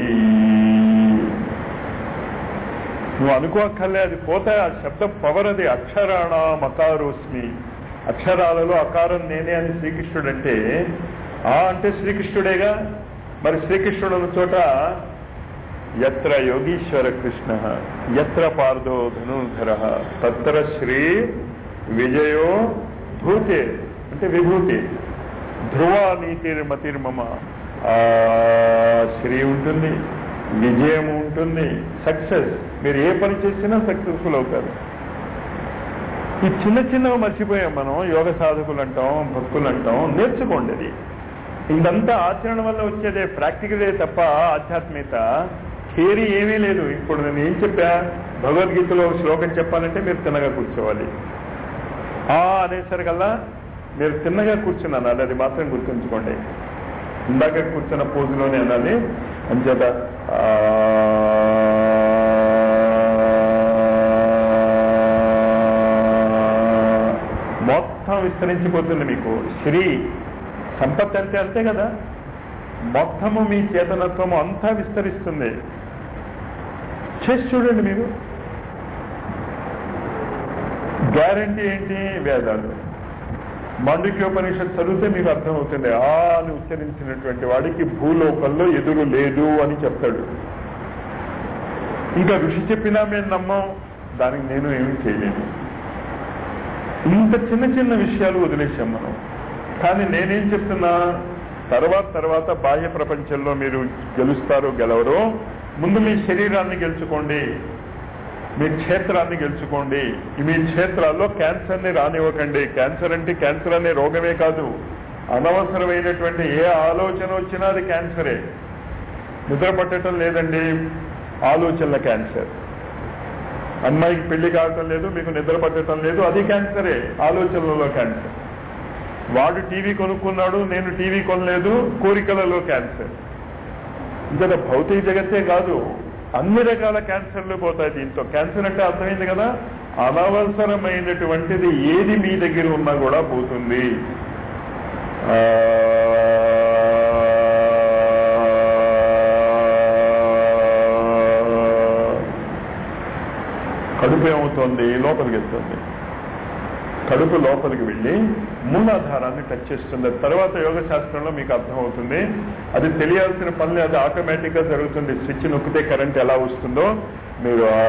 నువ్వు అనుకోక్కర్లే అది పోతాయి ఆ శబ్దం పవర్ అది అక్షరాణ మకారోస్మి అక్షరాలలో అకారం నేనే అని శ్రీకృష్ణుడు అంటే ఆ అంటే శ్రీకృష్ణుడేగా మరి శ్రీకృష్ణుడు ఉన్న చోట ఎత్ర యోగీశ్వర కృష్ణ ఎత్ర పార్దో ధనుర్ధర తత్ర శ్రీ విజయో భూతే అంటే విభూతి ధ్రువ నీతిర్మతిర్మమ ఆ శ్రీ ఉంటుంది విజయం ఉంటుంది సక్సెస్ మీరు ఏ పని చేసినా సక్సెస్ఫుల్ అవుతారు ఈ చిన్న చిన్నవి మర్చిపోయాం మనం యోగ సాధకులు అంటాం భక్తులు అంటాం నేర్చుకోండి అది ఇదంతా ఆచరణ వల్ల వచ్చేదే ప్రాక్టికలే తప్ప ఆధ్యాత్మికత థియరీ ఏమీ లేదు ఇప్పుడు నేను ఏం చెప్పా భగవద్గీతలో ఒక శ్లోకం చెప్పాలంటే మీరు తిన్నగా కూర్చోవాలి ఆ అనేసరికల్లా మీరు తిన్నగా కూర్చుని అనాలి అది మాత్రం గుర్తుంచుకోండి ఇందాక కూర్చున్న పోజులోనే అనాలి అంచేత ఆ, మొత్తం విస్తరించిపోతుంది మీకు శ్రీ సంపత్తి అంటే అంతే కదా మొత్తము మీ చేతనత్వము అంతా విస్తరిస్తుంది చేసి చూడండి మీరు గ్యారంటీ ఏంటి వేదాలు మాండిక్యోపనిషత్ చదివితే మీకు అర్థమవుతుంది ఆ అని ఉచ్చరించినటువంటి వాడికి భూలోకంలో ఎదురు లేదు అని చెప్తాడు ఇంకా ఋషి చెప్పినా మేము నమ్మం దానికి నేను ఏమీ చేయలేను ఇంత చిన్న చిన్న విషయాలు వదిలేసాం మనం కానీ నేనేం చెప్తున్నా తర్వాత తర్వాత బాహ్య ప్రపంచంలో మీరు గెలుస్తారో గెలవరో ముందు మీ శరీరాన్ని గెలుచుకోండి మీ క్షేత్రాన్ని గెలుచుకోండి మీ క్షేత్రాల్లో క్యాన్సర్ని రానివ్వకండి క్యాన్సర్ అంటే క్యాన్సర్ అనే రోగమే కాదు అనవసరమైనటువంటి ఏ ఆలోచన వచ్చినా అది క్యాన్సరే నిద్ర పట్టడం లేదండి ఆలోచనల క్యాన్సర్ అమ్మాయికి పెళ్లి కావటం లేదు మీకు నిద్ర పట్టడం లేదు అది క్యాన్సరే ఆలోచనలలో క్యాన్సర్ వాడు టీవీ కొనుక్కున్నాడు నేను టీవీ కొనలేదు కోరికలలో క్యాన్సర్ ఇంకా భౌతిక జగత్తే కాదు అన్ని రకాల క్యాన్సర్లు పోతాయి దీంతో క్యాన్సర్ అంటే అర్థమైంది కదా అనవసరమైనటువంటిది ఏది మీ దగ్గర ఉన్నా కూడా పోతుంది ఆ, కడుపు ఏమవుతోంది లోపలికి వెళ్తుంది కడుపు లోపలికి వెళ్ళి మూలాధారాన్ని టచ్ చేస్తుంది తర్వాత యోగ శాస్త్రంలో మీకు అర్థమవుతుంది అది తెలియాల్సిన పనులు అది ఆటోమేటిక్ గా జరుగుతుంది స్విచ్ నొక్కితే కరెంట్ ఎలా వస్తుందో మీరు ఆ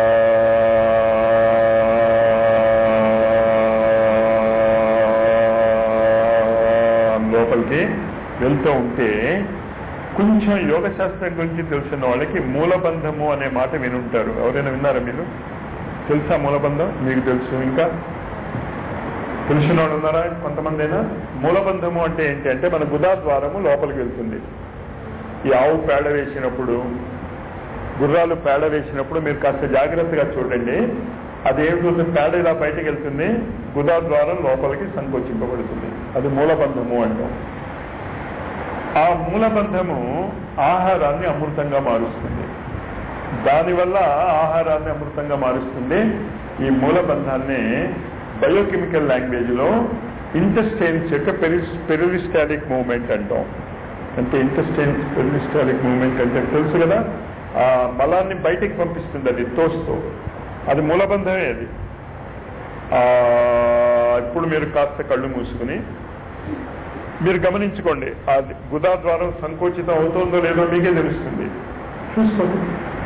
లోపలికి వెళ్తూ ఉంటే కొంచెం యోగ శాస్త్రం గురించి తెలిసిన వాళ్ళకి మూలబంధము అనే మాట వినుంటారు ఎవరైనా విన్నారా మీరు తెలుసా మూలబంధం మీకు తెలుసు ఇంకా తెలిసిన వాళ్ళు ఉన్నారా కొంతమంది అయినా మూలబంధము అంటే ఏంటి అంటే మన గుదా ద్వారము లోపలికి వెళ్తుంది ఈ ఆవు పేడ వేసినప్పుడు గుర్రాలు పేడ వేసినప్పుడు మీరు కాస్త జాగ్రత్తగా చూడండి అదేమిటి పేడ ఇలా బయటకు వెళ్తుంది గుదా ద్వారం లోపలికి సంకోచింపబడుతుంది అది మూలబంధము అంటాం ఆ మూలబంధము ఆహారాన్ని అమృతంగా మారుస్తుంది దానివల్ల ఆహారాన్ని అమృతంగా మారుస్తుంది ఈ మూలబంధాన్ని బయోకెమికల్ లాంగ్వేజ్ లో ఇంటెస్టైన్స్ యొక్క పెరిలిస్టాలిక్ మూవ్మెంట్ అంటాం అంటే ఇంటెస్టైన్స్ పెరిలిస్టాలిక్ మూవ్మెంట్ అంటే తెలుసు కదా ఆ మలాన్ని బయటికి పంపిస్తుంది అది తోస్తూ అది మూలబంధమే అది ఆ, ఇప్పుడు మీరు కాస్త కళ్ళు మూసుకుని మీరు గమనించుకోండి ఆ గుదా ద్వారం సంకోచితం అవుతుందో లేదో మీకే తెలుస్తుంది చూసుకోండి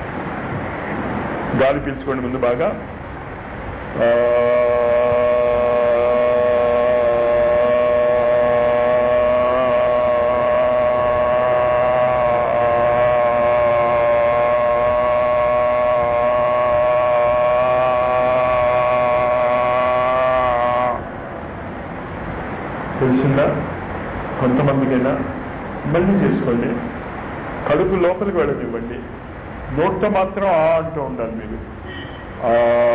గాలి పీల్చుకోండి ముందు బాగా ఆ, తెలిసిందా కొంతమందికైనా మళ్ళీ చేసుకోండి కడుపు లోపలికి వెళ్ళనివ్వండి నోట్తో మాత్రం ఆ అంటూ ఉండాలి మీరు ఆ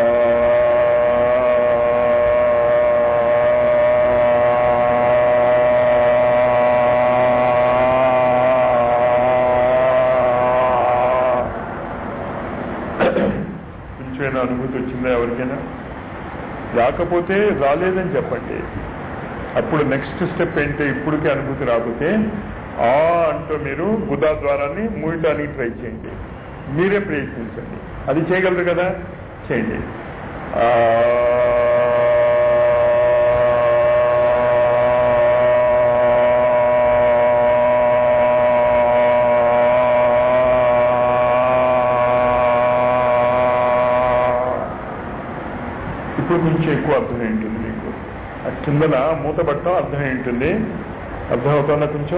కొంచెమైనా అనుభూతి వచ్చిందా ఎవరికైనా రాకపోతే రాలేదని చెప్పండి అప్పుడు నెక్స్ట్ స్టెప్ ఏంటి ఇప్పటికే అనుభూతి రాకపోతే ఆ అంటూ మీరు బుధా ద్వారాన్ని మూయటానికి ట్రై చేయండి మీరే ప్రయత్నించండి అది చేయగలరు కదా చేయండి ఆ ఇప్పుడు కొంచెం ఎక్కువ అర్థం ఏంటుంది మీకు ఆ కిందన మూతపట్టడం అర్థం ఏంటుంది అర్థమవుతుందా కొంచెం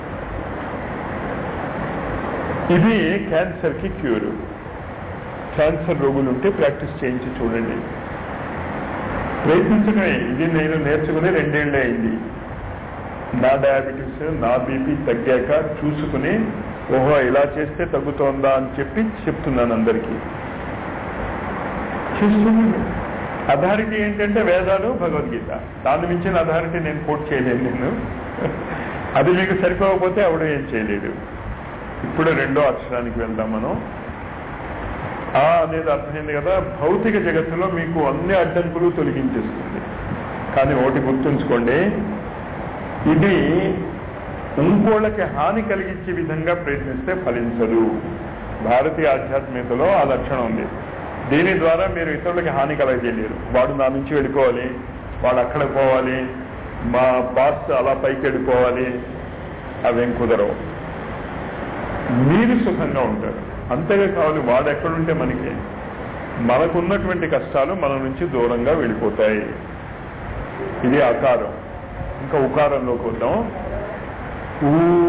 ఇది క్యాన్సర్ కి క్యూర్ క్యాన్సర్ రోగులు ఉంటే ప్రాక్టీస్ చేయించి చూడండి ప్రయత్నించడమే ఇది నేను నేర్చుకుని రెండేళ్లే అయింది నా డయాబెటీస్ నా బీపీ తగ్గాక చూసుకుని ఓహో ఇలా చేస్తే తగ్గుతోందా అని చెప్పి చెప్తున్నాను అందరికీ చేస్తున్నాను అథారిటీ ఏంటంటే వేదాలు భగవద్గీత దాని మించిన అథారిటీ నేను కోట్ చేయలేను నేను అది మీకు సరిపోకపోతే ఆవిడ ఏం చేయలేడు ఇప్పుడు రెండో అక్షరానికి వెళ్దాం మనం ఆ అనేది అర్థమైంది కదా భౌతిక జగత్తులో మీకు అన్ని అడ్డంకులు తొలగించేస్తుంది కానీ ఒకటి గుర్తుంచుకోండి ఇది ఇంకోళ్ళకి హాని కలిగించే విధంగా ప్రయత్నిస్తే ఫలించదు భారతీయ ఆధ్యాత్మికతలో ఆ లక్షణం ఉంది దీని ద్వారా మీరు ఇతరులకి హాని కలగజేయలేరు వాడు నా నుంచి వెళ్ళిపోవాలి వాడు అక్కడ పోవాలి మా బాస్ అలా పైకి వెళ్ళిపోవాలి అవేం కుదరవు మీరు సుఖంగా ఉంటారు అంతగా కావాలి వాడు ఎక్కడుంటే మనకి మనకున్నటువంటి కష్టాలు మన నుంచి దూరంగా వెళ్ళిపోతాయి ఇది ఆకారం ఇంకా ఉకారంలోకి వద్దాం ఊ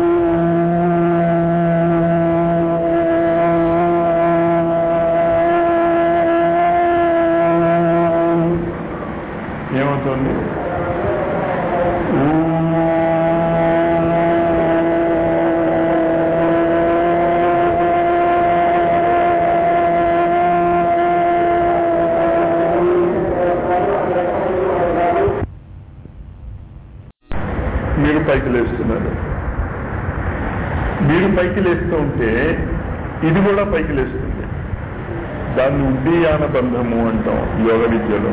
ఏమవుతుంది మీరు పైకి లేస్తున్నారు మీరు పైకి లేస్తూ ఉంటే ఇది కూడా పైకి లేస్తుంది దాన్ని ఉద్దీయాన బంధము అంటాం యోగ విద్యలో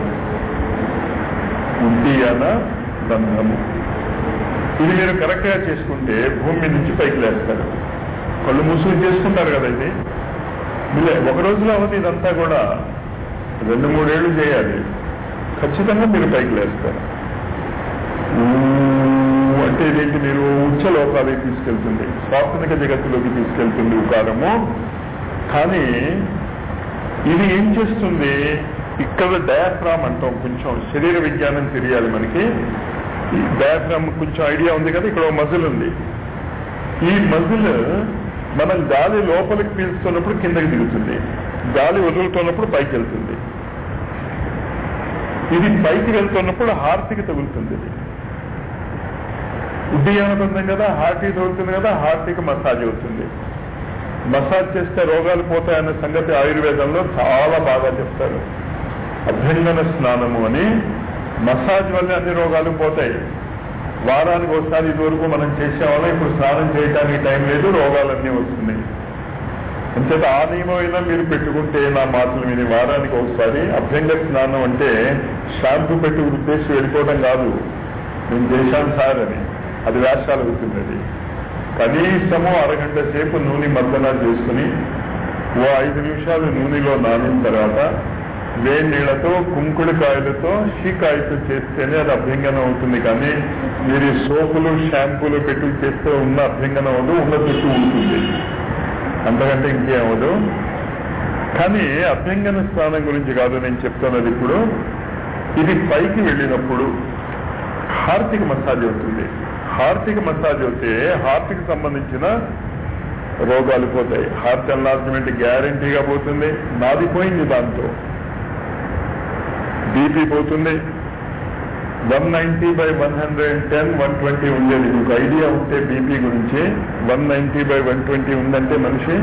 ఉద్దీయాన బంధము ఇది మీరు కరెక్ట్ గా చేసుకుంటే భూమి మీద నుంచి పైకి లేస్తారు కళ్ళు మూసుకుని చేసుకుంటారు కదా ఇది మీలే ఒక రోజులో అవ్వదు ఇదంతా కూడా రెండు మూడేళ్లు చేయాలి ఖచ్చితంగా మీరు పైకి లేస్తారు ఊ అంటే ఇదేంటి మీరు ఉచ్చ లోకాలకి తీసుకెళ్తుంది స్వాప్నిక జగత్తులోకి తీసుకెళ్తుంది ఉకారము కానీ ఇది ఏం చేస్తుంది ఇక్కడ డయాఫ్రామ్ అంటాం కొంచెం శరీర విజ్ఞానం తెలియాలి మనకి ఈ డయాఫ్రామ్ కొంచెం ఐడియా ఉంది కదా ఇక్కడ మజిల్ ఉంది ఈ మజిల్ మనం గాలి లోపలికి పీల్చుతున్నప్పుడు కిందకి దిగుతుంది గాలి వదులుతున్నప్పుడు పైకి వెళ్తుంది ఇది పైకి వెళ్తున్నప్పుడు హార్ట్కి తగులుతుంది ఇది ఉడ్డీయాన బంధం కదా హార్ట్కి తగులుతుంది కదా హార్ట్కి మసాజ్ అవుతుంది మసాజ్ చేస్తే రోగాలు పోతాయన్న సంగతి ఆయుర్వేదంలో చాలా బాగా చెప్తారు అభ్యంగన స్నానము అని మసాజ్ వల్ల అన్ని రోగాలు పోతాయి వారానికి ఒకసారి ఇదివరకు మనం చేసేవాళ్ళం ఇప్పుడు స్నానం చేయడానికి టైం లేదు రోగాలన్నీ వస్తున్నాయి అంచేత ఆ నియమం అయినా మీరు పెట్టుకుంటే నా మాటలు విని వారానికి ఒకసారి అభ్యంగ స్నానం అంటే షాంపూ పెట్టి ఉద్దేశం వెళ్ళిపోవడం కాదు నేను చేశాను సార్ అని అది వేషాలు అవుతుంది అది కనీసము అరగంట సేపు నూనె మర్దన చేసుకుని ఓ ఐదు నిమిషాలు నూనెలో నానిన తర్వాత వేడి నీళ్లతో కుంకుడుకాయలతో షీకాయతో చేస్తేనే అది అభ్యంగనం అవుతుంది కానీ మీరు ఈ సోపులు షాంపూలు పెట్టి చేస్తే ఉన్న అభ్యంగనం అవ్వదు ఉన్న చుట్టూ ఉంటుంది అంతకంటే ఇంకేమవదు కానీ అభ్యంగన స్నానం గురించి కాదు నేను చెప్తున్నది ఇప్పుడు ఇది పైకి వెళ్ళినప్పుడు హార్తిక మసాజ్ అవుతుంది హార్తిక మసాజ్ అవుతే హార్ట్కి సంబంధించిన రోగాలు పోతాయి హార్ట్ ఎన్లార్జ్మెంట్ గ్యారంటీగా పోతుంది నాది పోయింది దాంతో బీపీ పోతుంది one ninety by one hundred ten one twenty ఉండేది మీకు ఐడియా ఉంటే బీపీ గురించి one ninety by one twenty ఉందంటే మనిషి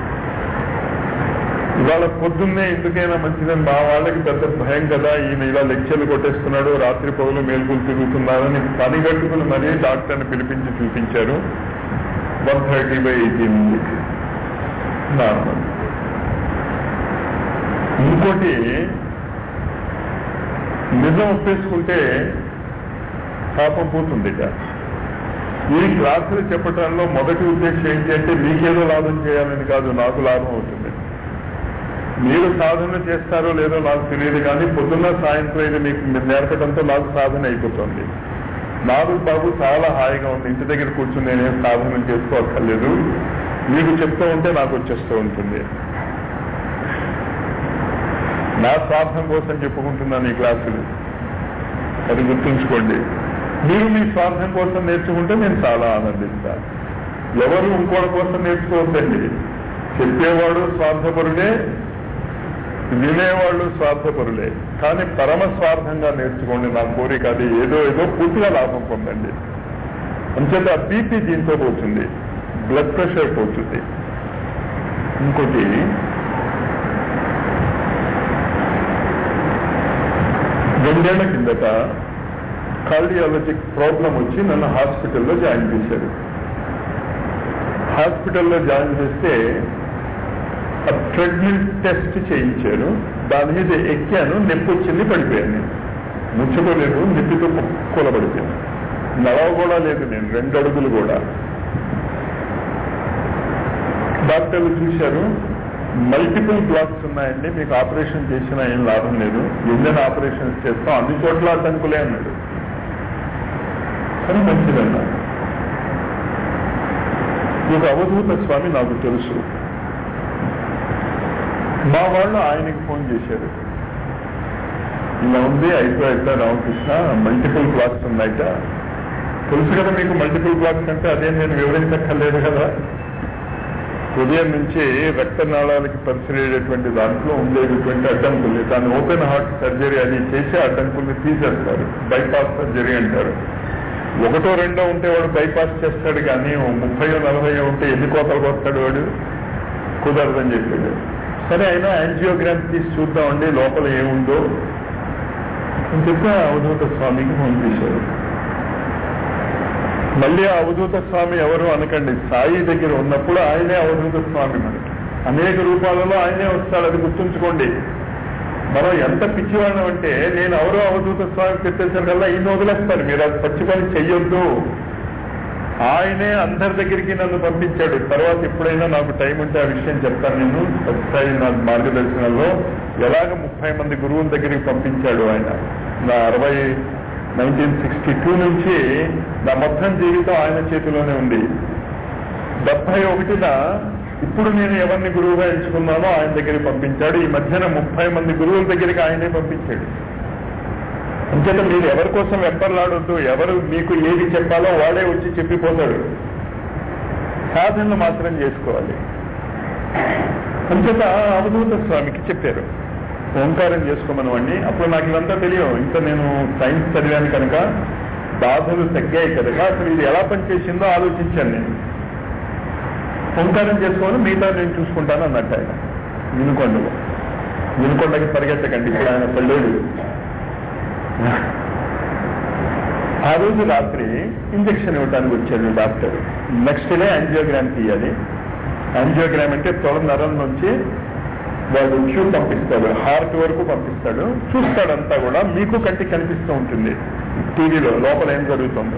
ఇవాళ పొద్దున్నే ఎందుకైనా మంచిదని మా వాళ్ళకి పెద్ద భయం కదా ఈయన ఇలా లెక్చర్లు కొట్టేస్తున్నాడు రాత్రి పౌలు మేల్కొలు తిరుగుతున్నారని పని కట్టుకుని మరీ డాక్టర్ని పిలిపించి చూపించారు వన్ థర్టీ బై ఎయిటీన్ ఉంది నార్మల్ ఇంకోటి నిజం ఒప్పేసుకుంటే పాపం పోతుంది ఈ క్లాసులు చెప్పటంలో మొదటి ఉద్దేశం ఏంటి అంటే మీకేదో లాభం చేయాలని కాదు నాకు లాభం అవుతుంది మీరు సాధన చేస్తారో లేదో నాకు తెలియదు కానీ పొద్దున్న సాయంత్రం ఇది మీకు నేర్పడంతో నాకు సాధన అయిపోతుంది నాకు బాబు చాలా హాయిగా ఉంది ఇంటి దగ్గర కూర్చుని నేనేం సాధన చేసుకోక్కర్లేదు మీకు చెప్తూ ఉంటే నాకు వచ్చేస్తూ ఉంటుంది నా స్వార్థం కోసం చెప్పుకుంటున్నాను ఈ క్లాసులు అది గుర్తుంచుకోండి మీరు మీ స్వార్థం కోసం నేర్చుకుంటే నేను చాలా ఆనందిస్తాను ఎవరు ఇంకోటి కోసం నేర్చుకోవద్దండి చెప్పేవాడు స్వార్థపరుడే వినేవాళ్ళు స్వార్థపరులే కానీ పరమ స్వార్థంగా నేర్చుకోండి నా కోరిక అది ఏదో ఏదో పూర్తిగా లాభం పొందండి అంచేత బీపీ దీంతో పోతుంది బ్లడ్ ప్రెషర్ పోతుంది ఇంకోటి రెండేళ్ల కిందట కార్డియాలజిక్ ప్రాబ్లం వచ్చి నన్ను హాస్పిటల్లో జాయిన్ చేశారు హాస్పిటల్లో జాయిన్ చేస్తే ఆ ట్రెడ్మిల్ టెస్ట్ చేయించారు దాని మీద ఎక్కాను నొప్పి వచ్చింది పడిపోయాను నేను ముచ్చుకోలేదు నొప్పితో కూలబడిపోయాను నడవ కూడా లేదు నేను రెండు అడుగులు కూడా డాక్టర్లు చూశారు మల్టిపుల్ బ్లాక్స్ ఉన్నాయండి మీకు ఆపరేషన్ చేసినా ఏం లాభం లేదు ఎన్నెన్ ఆపరేషన్స్ చేస్తాం అన్ని చోట్ల అడ్డంకులే అన్నాడు కానీ మంచిదన్నా ఒక అవధూత స్వామి నాకు తెలుసు మా వాళ్ళు ఆయనకి ఫోన్ చేశారు ఇలా ఉంది అయిపో ఎట్లా రామకృష్ణ మల్టిపుల్ బ్లాక్స్ ఉన్నాయట తెలుసు కదా మీకు మల్టిపుల్ బ్లాక్స్ అంటే అదే నేను వివరించక్కర్లేదు కదా హృదయం నుంచి రక్తనాళాలకి పరిసరేటటువంటి దాంట్లో ఉండేటటువంటి అడ్డంకుల్ని దాన్ని ఓపెన్ హార్ట్ సర్జరీ అది చేసే అడ్డంకుల్ని తీసేస్తారు బైపాస్ సర్జరీ అంటారు ఒకటో రెండో ఉంటే వాడు బైపాస్ చేస్తాడు కానీ ముప్పై నలభై ఉంటే ఎన్ని కోతలు కొస్తాడు వాడు కుదరదని చెప్పాడు సరే అయినా యాంజియోగ్రామ్ తీసి చూద్దామండి లోపల ఏముందో అని చెప్పి ఆ అవధూత స్వామికి ఫోన్ చేశారు మళ్ళీ ఆ అవధూత స్వామి ఎవరు అనకండి సాయి దగ్గర ఉన్నప్పుడు ఆయనే అవధూత స్వామి మనకి అనేక రూపాలలో ఆయనే వస్తాడు అది గుర్తుంచుకోండి మనం ఎంత పిచ్చివాళ్ళం అంటే నేను ఎవరో అవధూత స్వామి పెట్టేసరికల్లా ఈయన వదిలేస్తాను మీరు అది పచ్చి పని చెయ్యొద్దు ఆయనే అందరి దగ్గరికి నన్ను పంపించాడు తర్వాత ఎప్పుడైనా నాకు టైం ఉంటే ఆ విషయం చెప్తాను నేను సత్సాయి నా మార్గదర్శనంలో ఎలాగ ముప్పై మంది గురువుల దగ్గరికి పంపించాడు ఆయన నా అరవై నైన్టీన్ సిక్స్టీ టూ నుంచి నా మొత్తం జీవితం ఆయన చేతిలోనే ఉంది డెబ్బై ఒకటిన ఇప్పుడు నేను ఎవరిని గురువుగా ఎంచుకున్నానో ఆయన దగ్గరికి పంపించాడు ఈ మధ్యన ముప్పై మంది గురువుల దగ్గరికి ఆయనే పంపించాడు అంచేత మీరు ఎవరి కోసం వెప్పర్లాడొద్దు ఎవరు మీకు ఏది చెప్పాలో వాడే వచ్చి చెప్పిపోతాడు సాధనలు మాత్రం చేసుకోవాలి అంచేత అవధూత స్వామికి చెప్పారు ఓంకారం చేసుకోమనవండి అప్పుడు నాకు ఇదంతా తెలియదు ఇంకా నేను సైన్స్ చదివాను కనుక బాధలు తగ్గాయి కనుక అసలు ఇది ఎలా పనిచేసిందో ఆలోచించాను నేను ఓంకారం చేసుకోవాలి మిగతా నేను చూసుకుంటాను అన్నట్టు ఆయన వినుకొండలో వినుకొండకి పరిగెత్తకండి ఇప్పుడు ఆయన పల్లెడు ఆ రోజు రాత్రి ఇంజక్షన్ ఇవ్వడానికి వచ్చాడు డాక్టర్ నెక్స్ట్ డే యాంజియోగ్రామ్ తీయాలి యాంజియోగ్రామ్ అంటే తొడ నరం నుంచి వాళ్ళు ట్యూబ్ పంపిస్తాడు హార్ట్ వరకు పంపిస్తాడు చూస్తాడంతా కూడా మీకు కంటికి కనిపిస్తూ ఉంటుంది టీవీలో లోపల ఏం జరుగుతుందో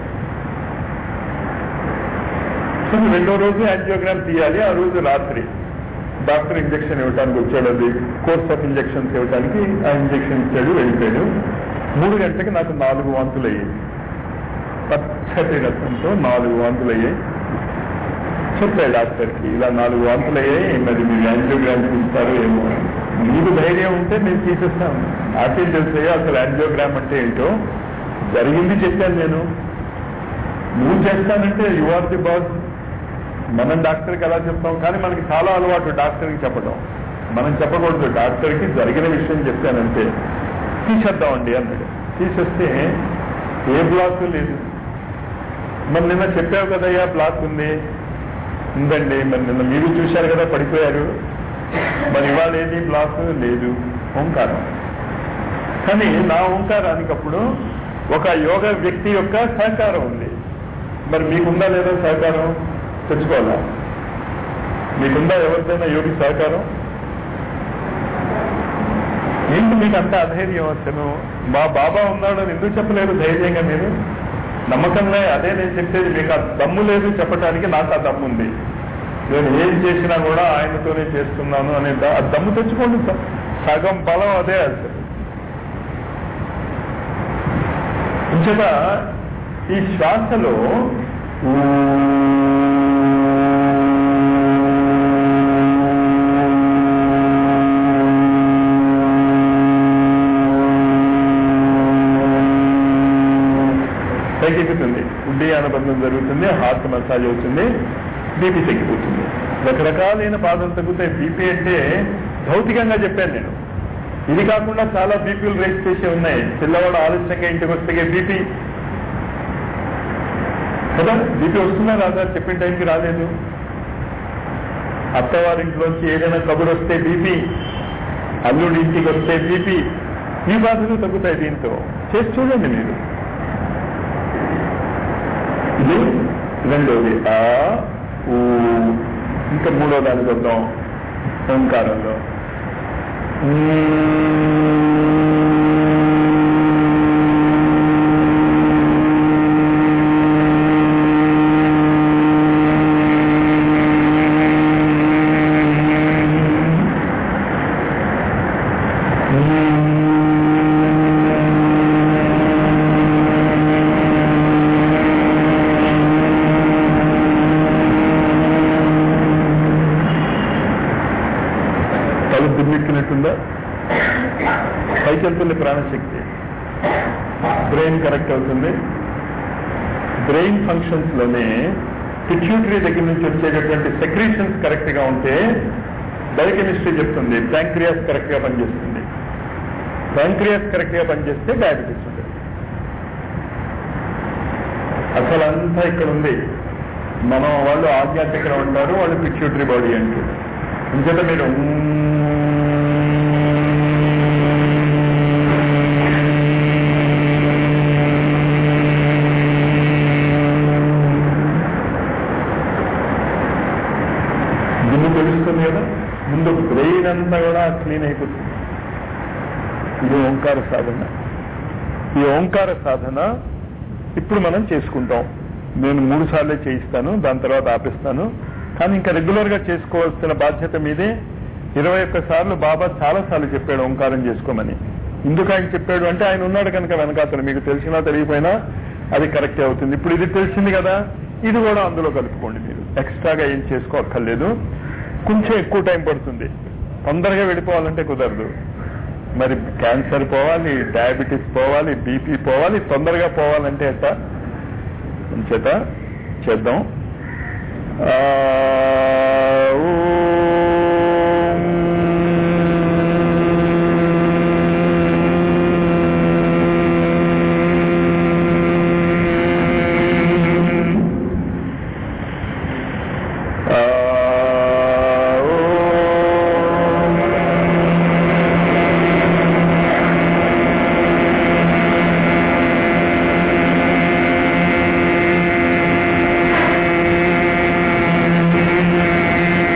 సో రెండో రోజు యాంజియోగ్రామ్ తీయాలి ఆ రోజు రాత్రి డాక్టర్ ఇంజక్షన్ ఇవ్వడానికి వచ్చాడు అది కోర్స్ ఆఫ్ ఇంజక్షన్స్ ఇవ్వడానికి ఆ ఇంజక్షన్ ఇచ్చాడు వెళ్ళిపోయాడు మూడు గంటలకి నాకు నాలుగు వాంతులు అయ్యాయి పచ్చటి రసంతో నాలుగు వాంతులు అయ్యాయి చెప్పాడు డాక్టర్కి ఇలా నాలుగు వాంతులు అయ్యాయి మరి మీరు యాంజియోగ్రామ్ తీస్తారు ఏమో మీకు ధైర్యం ఉంటే నేను తీసేస్తాను నాకేం తెలుసాయో అసలు యాంజియోగ్రామ్ అంటే ఏంటో జరిగింది చెప్పాను నేను నువ్వు చేస్తానంటే యు ఆర్ ది బాస్ మనం డాక్టర్కి ఎలా చెప్తాం కానీ మనకి చాలా అలవాటు డాక్టర్కి చెప్పడం మనం చెప్పకూడదు డాక్టర్కి జరిగిన విషయం చెప్పానంటే తీసేద్దామండి అన్నాడు తీసేస్తే ఏ బ్లాక్ లేదు మరి నిన్న చెప్పావు కదయ్యా బ్లాక్ ఉంది ఉందండి మరి నిన్న మీరు చూశారు కదా పడిపోయారు మరి ఇవాళ ఏది బ్లాక్ లేదు ఓంకారం కానీ నా ఓంకారానికి అప్పుడు ఒక యోగ వ్యక్తి యొక్క సహకారం ఉంది మరి మీకుందా లేదా సహకారం తెచ్చుకోవాలా మీకుందా ఎవరిదైనా యోగి సహకారం ఏంటి మీకు అంత అధైర్యం అసలు మా బాబా ఉన్నాడు అని ఎందుకు చెప్పలేరు ధైర్యంగా మీరు నమ్మకంగా అదే నేను చెప్పేది మీకు ఆ దమ్ము లేదు చెప్పడానికి నాకు ఆ దమ్ము ఉంది నేను ఏం చేసినా కూడా ఆయనతోనే చేస్తున్నాను అనే ద- ఆ దమ్ము తెచ్చుకోండి స- సగం బలం అదే అసలు ఇంచేత ఈ శ్వాసలో తగ్గిపోతుంది ఉడ్డీయాన బంధం జరుగుతుంది హార్ట్ మసాజ్ అవుతుంది బీపీ తగ్గిపోతుంది రకరకాలైన బాధలు తగ్గుతాయి బీపీ అంటే భౌతికంగా చెప్పాను నేను ఇది కాకుండా చాలా బీపీలు రేస్ చేసే ఉన్నాయి పిల్లవాడు ఆలస్యంగా ఇంటికి వస్తే బీపీ కదా బీపీ వస్తుందా రాదా చెప్పిన టైంకి రాలేదు అత్తవారింట్లోంచి ఏదైనా కబురు వస్తే బీపీ అల్లుడి ఇంటికి వస్తే బీపీ ఈ బాధలు తగ్గుతాయి దీంతో చేసి చూడండి మీరు ఇది రెండోది ఆ ఊ ఇంకా మూడో దానికి వద్దాం ఓంకారంలో తల దుమ్మెక్కినట్టుందా పైకి వెళ్తుంది ప్రాణశక్తి బ్రెయిన్ కరెక్ట్ అవుతుంది బ్రెయిన్ ఫంక్షన్స్ లోనే పిట్యూటరీ దగ్గర నుంచి వచ్చేటటువంటి సెక్రీషన్స్ కరెక్ట్ గా ఉంటే బయోకెమిస్ట్రీ చెప్తుంది ప్యాంక్రియాస్ కరెక్ట్ గా పనిచేస్తుంది ప్యాంక్రియాస్ కరెక్ట్ గా పనిచేస్తే డయాబెటీస్ ఉంటుంది అసలు అంతా ఇక్కడ ఉంది మనం వాళ్ళు ఆధ్యాత్మికం ఉంటారు వాళ్ళు పిట్యూటరీ బాడీ అంటారు ఇంకేత మీరు దుమ్ము తెలుస్తుంది కదా ముందు బ్రెయిన్ అంతా కూడా క్లీన్ అయిపోతుంది ఇది ఓంకార సాధన ఈ ఓంకార సాధన ఇప్పుడు మనం చేసుకుంటాం నేను మూడు సార్లే చేయిస్తాను దాని తర్వాత ఆపిస్తాను కానీ ఇంకా రెగ్యులర్ గా చేసుకోవాల్సిన బాధ్యత మీదే ఇరవై ఒక్క సార్లు బాబా చాలా సార్లు చెప్పాడు ఓంకారం చేసుకోమని ఎందుకు ఆయన చెప్పాడు అంటే ఆయన ఉన్నాడు కనుక వెనకాతలు మీకు తెలిసినా తెలియపోయినా అది కరెక్టే అవుతుంది ఇప్పుడు ఇది తెలిసింది కదా ఇది కూడా అందులో కలుపుకోండి మీరు ఎక్స్ట్రాగా ఏం చేసుకోక్కర్లేదు కొంచెం ఎక్కువ టైం పడుతుంది తొందరగా వెళ్ళిపోవాలంటే కుదరదు మరి క్యాన్సర్ పోవాలి డయాబెటీస్ పోవాలి బీపీ పోవాలి తొందరగా పోవాలంటే ఎట్ట చేత చేద్దాం ఆ, ఓం. ఆ, ఓం.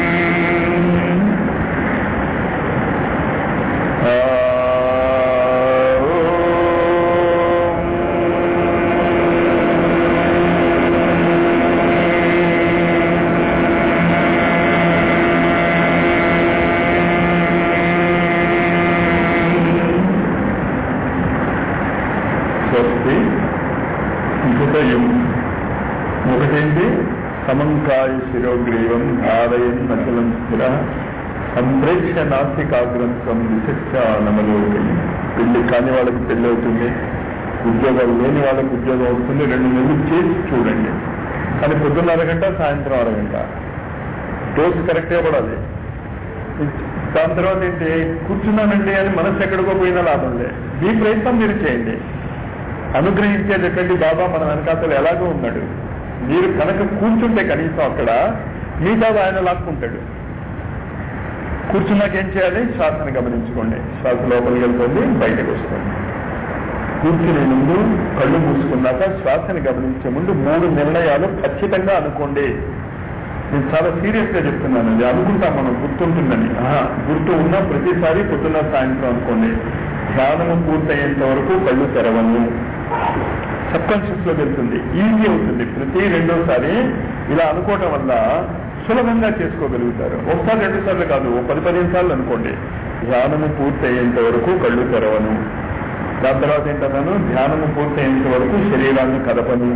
హృదయం ఒకటేంటి సమంకాయ శిరోగ్రీవం ధారయన్ నచలం స్థిర సంప్రేక్ష నాస్తికాగ్రంథం విశిష్టానమలోకి పెళ్లి కాని వాళ్ళకి పెళ్లి అవుతుంది ఉద్యోగాలు లేని వాళ్ళకి ఉద్యోగం వస్తుంది రెండు నెలలు చేసి చూడండి కానీ పొద్దున్న అరగంట సాయంత్రం అరగంట డోస్ కరెక్ట్గా పడాలి దాని తర్వాత ఏంటి కూర్చున్నానండి అని మనసు ఎక్కడికో పోయినా లాభం లే మీ ప్రయత్నం మీరు చేయండి అనుగ్రహించేటటువంటి బాబా మన వెనకాతలు ఎలాగో ఉన్నాడు మీరు కనుక కూర్చుంటే కనీసం అక్కడ మీ బాబా ఆయన లాక్కుంటాడు కూర్చున్నాక ఏం చేయాలి శ్వాసను గమనించుకోండి శ్వాస లోపలికి వెళ్తుంది బయటకు వస్తుంది కూర్చునే ముందు కళ్ళు మూసుకున్నాక శ్వాసని గమనించే ముందు మూడు నిర్ణయాలు ఖచ్చితంగా అనుకోండి నేను చాలా సీరియస్ గా చెప్తున్నాను అది అనుకుంటాం మనం గుర్తుంటుందని ఆహా, గుర్తు ఉన్న ప్రతిసారి పొద్దున్న సాయంత్రం అనుకోండి ధ్యానము పూర్తయ్యేంత వరకు కళ్ళు తెరవను సబ్ కాన్షియస్ లో వెళ్తుంది ఈజీ అవుతుంది ప్రతి రెండోసారి ఇలా అనుకోవటం వల్ల సులభంగా చేసుకోగలుగుతారు ఒకసారి రెండు సార్లు కాదు ఓ పది పదిహేను సార్లు అనుకోండి ధ్యానము పూర్తయ్యేంత వరకు కళ్ళు తెరవను దాని తర్వాత ఏంటన్నాను ధ్యానము పూర్తయ్యేంత వరకు శరీరాన్ని కదపను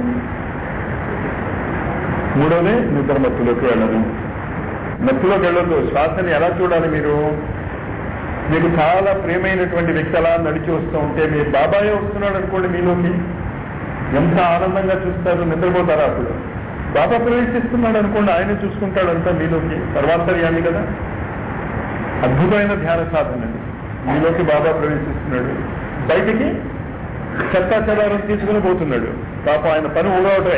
మూడోది నిద్ర మత్తులోకి వెళ్ళదు మత్తులోకి వెళ్ళదు శ్వాసని ఎలా చూడాలి మీరు మీకు చాలా ప్రియమైనటువంటి వ్యక్తి అలా నడిచి వస్తూ ఉంటే మీ బాబాయే వస్తున్నాడు అనుకోండి మీలోకి ఎంత ఆనందంగా చూస్తారు నిద్రపోతారా అప్పుడు బాబా ప్రవేశిస్తున్నాడు అనుకోండి ఆయన చూసుకుంటాడు అంతా మీలోకి సర్వాంతర్యాన్ని కదా అద్భుతమైన ధ్యాన సాధన అది. మీలోకి బాబా ప్రవేశిస్తున్నాడు బయటికి చెత్తా చెదారం తీసుకుని పోతున్నాడు పాపం ఆయన పని ఊడవటమే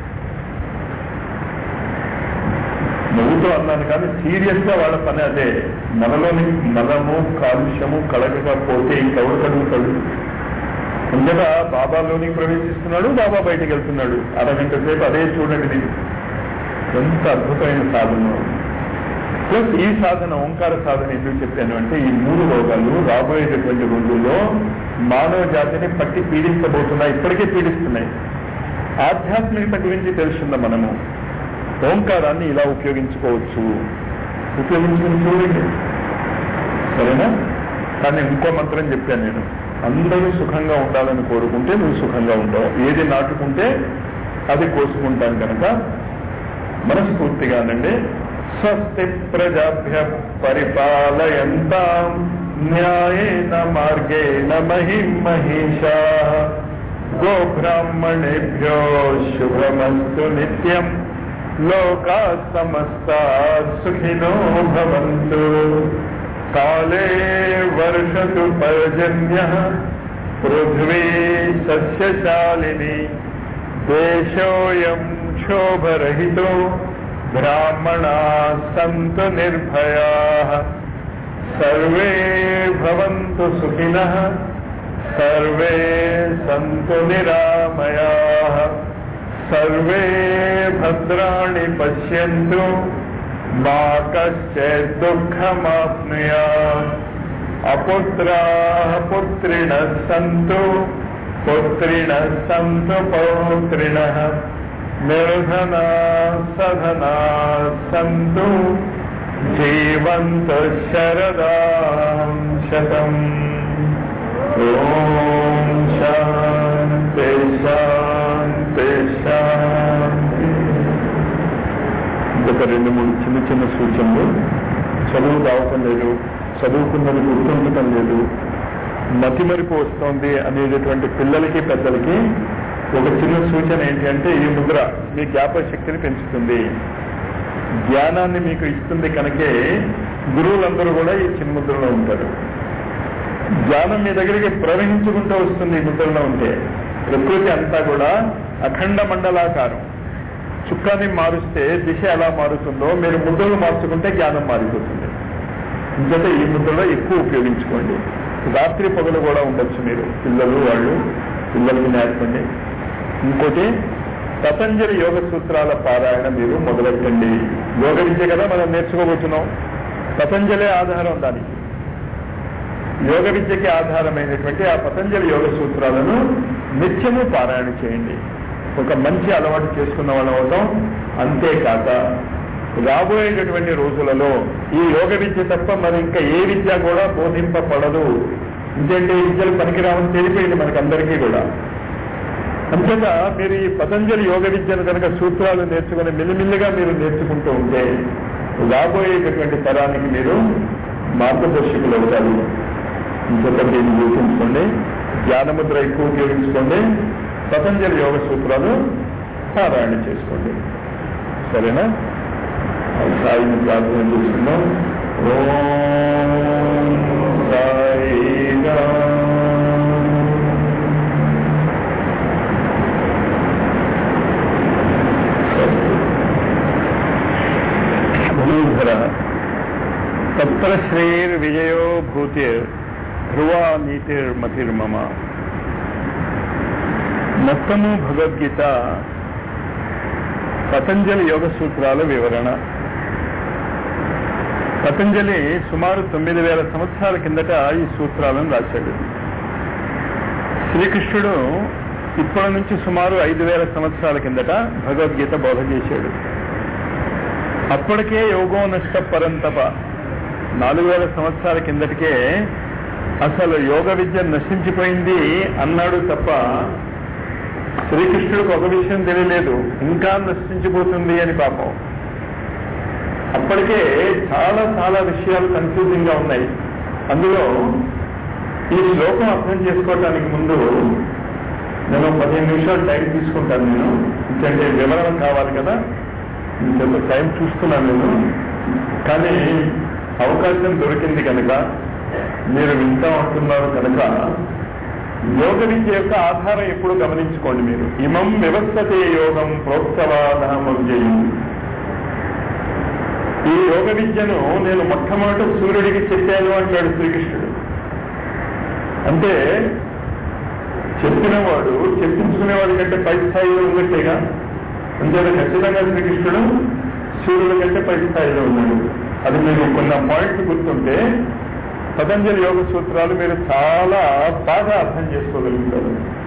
నవ్వుతూ అన్నాను కానీ సీరియస్ గా వాళ్ళ పని అదే మనలోని మలము కాలుష్యము కలగకపోతే ఇంకెవరు కలుగుతాడు ముందుగా బాబాలోనికి ప్రవేశిస్తున్నాడు బాబా బయటికి వెళ్తున్నాడు అరగంట సేపు అదే చూడండి ఇది. ఎంత అద్భుతమైన సాధన ప్లస్ ఈ సాధన ఓంకార సాధన ఎందుకు చెప్పాను అంటే ఈ మూడు రోగాలు రాబోయేటటువంటి రోజుల్లో మానవ జాతిని పట్టి పీడించబోతున్నాయి ఇప్పటికే పీడిస్తున్నాయి ఆధ్యాత్మికత గురించి తెలుసుందా మనము ఓంకారాన్ని ఇలా ఉపయోగించుకోవచ్చు ఉపయోగించుకుని చూడండి సరేనా కానీ ఇంకో మంత్రం చెప్పాను నేను అందరూ సుఖంగా ఉండాలని కోరుకుంటే నువ్వు సుఖంగా ఉండవు ఏది నాటుకుంటే అది కోసుకుంటాను కనుక మనస్ఫూర్తిగానండి స్వస్తి ప్రజాభ్య పరిపాలయంతాం న్యాయేన మార్గేణ మహిం మహిషా గోబ్రాహ్మణేభ్యో శుభమస్తు నిత్యం లోకా సమస్తా సుఖినో భవంతు కాలే వర్షతు పర్జన్య పృథ్వీ సస్యశాలిని దేశోయం క్షోభరహితో బ్రాహ్మణా సంతు నిర్భయా సర్వే భవంతు సుఖినః సర్వే సంతు నిరామయా సర్వే భద్రాణి పశ్యంతు మా కశ్చిత్ దుఃఖమాప్నుయాత్ అపుత్రాः పుత్రిణः సంతు పుత్రిణः సంతు పౌత్రిణः నిర్ధనా సధనా సంతు జీవంతు శరదాం శతం ఓం శాంతి శాంతి శాంతి ఇంకొక రెండు మూడు చిన్న చిన్న సూచనలు చదువు రావటం లేదు చదువుకున్నది గుర్తుండటం లేదు మతిమరిపు వస్తోంది అనేటటువంటి పిల్లలకి పెద్దలకి ఒక చిన్న సూచన ఏంటి అంటే ఈ ముద్ర మీ జ్ఞాపక శక్తిని పెంచుతుంది జ్ఞానాన్ని మీకు ఇస్తుంది కనుకే గురువులందరూ కూడా ఈ చిన్న ముద్రలో ఉంటారు జ్ఞానం మీ దగ్గరికి ప్రవహించుకుంటూ వస్తుంది ఈ ముద్రలో ఉంటే ప్రకృతి అంతా కూడా అఖండ మండలాకారం చుక్కాన్ని మారుస్తే దిశ ఎలా మారుతుందో మీరు ముద్రలు మార్చుకుంటే జ్ఞానం మారిపోతుంది ఇంకంటే ఈ ముద్రలో ఎక్కువ ఉపయోగించుకోండి రాత్రి పగలు కూడా ఉండొచ్చు మీరు పిల్లలు వాళ్ళు పిల్లలకి నేర్పండి ఇంకోటి పతంజలి యోగ సూత్రాల పారాయణ మీరు మొదలెట్టండి యోగ విద్య కదా మనం నేర్చుకోబోతున్నాం పతంజలే ఆధారం దానికి యోగ విద్యకి ఆధారమైనటువంటి ఆ పతంజలి యోగ సూత్రాలను నిత్యము పారాయణ చేయండి ఒక మంచి అలవాటు చేసుకున్న వాళ్ళం అవుతాం అంతేకాక రాబోయేటటువంటి రోజులలో ఈ యోగ విద్య తప్ప మరి ఇంకా ఏ విద్య కూడా బోధింపబడదు ఎందుకంటే ఈ విద్యలు పనికిరావని తెలిపోయింది మనకందరికీ కూడా అంతేగా మీరు ఈ పతంజలి యోగ విద్యను కనుక సూత్రాలు నేర్చుకుని మిల్లిమిల్లిగా మీరు నేర్చుకుంటూ ఉంటే రాబోయేటటువంటి తరానికి మీరు మార్గదర్శకులు అవుతారు ఇంకొక దీన్ని గుర్తుంచుకోండి జ్ఞానముద్ర ఎక్కువ ఉపయోగించుకోండి పతంజలి యోగ సూత్రాలు పారాయణ చేసుకోండి సరేనా సాయిని ప్రార్థన చేసుకుందాం ఓం సాయిగా భూధర తత్ర శ్రేర్ విజయో భూతిర్ ధ్రువా నీతిర్మతిర్మమ మొత్తము భగవద్గీత పతంజలి యోగ సూత్రాల వివరణ పతంజలి సుమారు తొమ్మిది వేల సంవత్సరాల కిందట ఈ సూత్రాలను రాశాడు శ్రీకృష్ణుడు ఇప్పటి నుంచి సుమారు ఐదు వేల సంవత్సరాల కిందట భగవద్గీత బోధ చేశాడు అప్పటికే యోగో నష్ట పరంతప నాలుగు వేల సంవత్సరాల కిందటికే అసలు యోగ విద్య నశించిపోయింది అన్నాడు తప్ప శ్రీకృష్ణుడికి ఒక విషయం తెలియలేదు ఇంకా నశించిపోతుంది అని పాపం అప్పటికే చాలా చాలా విషయాలు కన్ఫ్యూజింగ్ గా ఉన్నాయి అందులో ఈ శ్లోకం అర్థం చేసుకోవటానికి ముందు నేను పదిహేను నిమిషాలు టైం తీసుకుంటాను నేను ఎందుకంటే వివరణ కావాలి కదా ఇంత టైం చూస్తున్నాను నేను కానీ అవకాశం దొరికింది కనుక మీరు వింటా ఉంటున్నారు కనుక యోగ విద్య యొక్క ఆధారం ఎప్పుడు గమనించుకోండి మీరు ఇమం వ్యవస్థతే యోగం ప్రోత్సవాదమవ్యయం ఈ యోగ విద్యను నేను మొట్టమొదట సూర్యుడికి చెప్పాను అంటాడు శ్రీకృష్ణుడు అంటే చెప్పినవాడు చెప్పించుకునేవాడి కంటే పై స్థాయిలో ఉన్నట్టేగా అంతేత ఖచ్చితంగా శ్రీకృష్ణుడు సూర్యుడి కంటే పై స్థాయిలో ఉన్నాడు అది మీరు కొన్ని పాయింట్స్ గుర్తుంటే పతంజలి యోగ సూత్రాలు మీరు చాలా బాగా అర్థం చేసుకోగలుగుతారు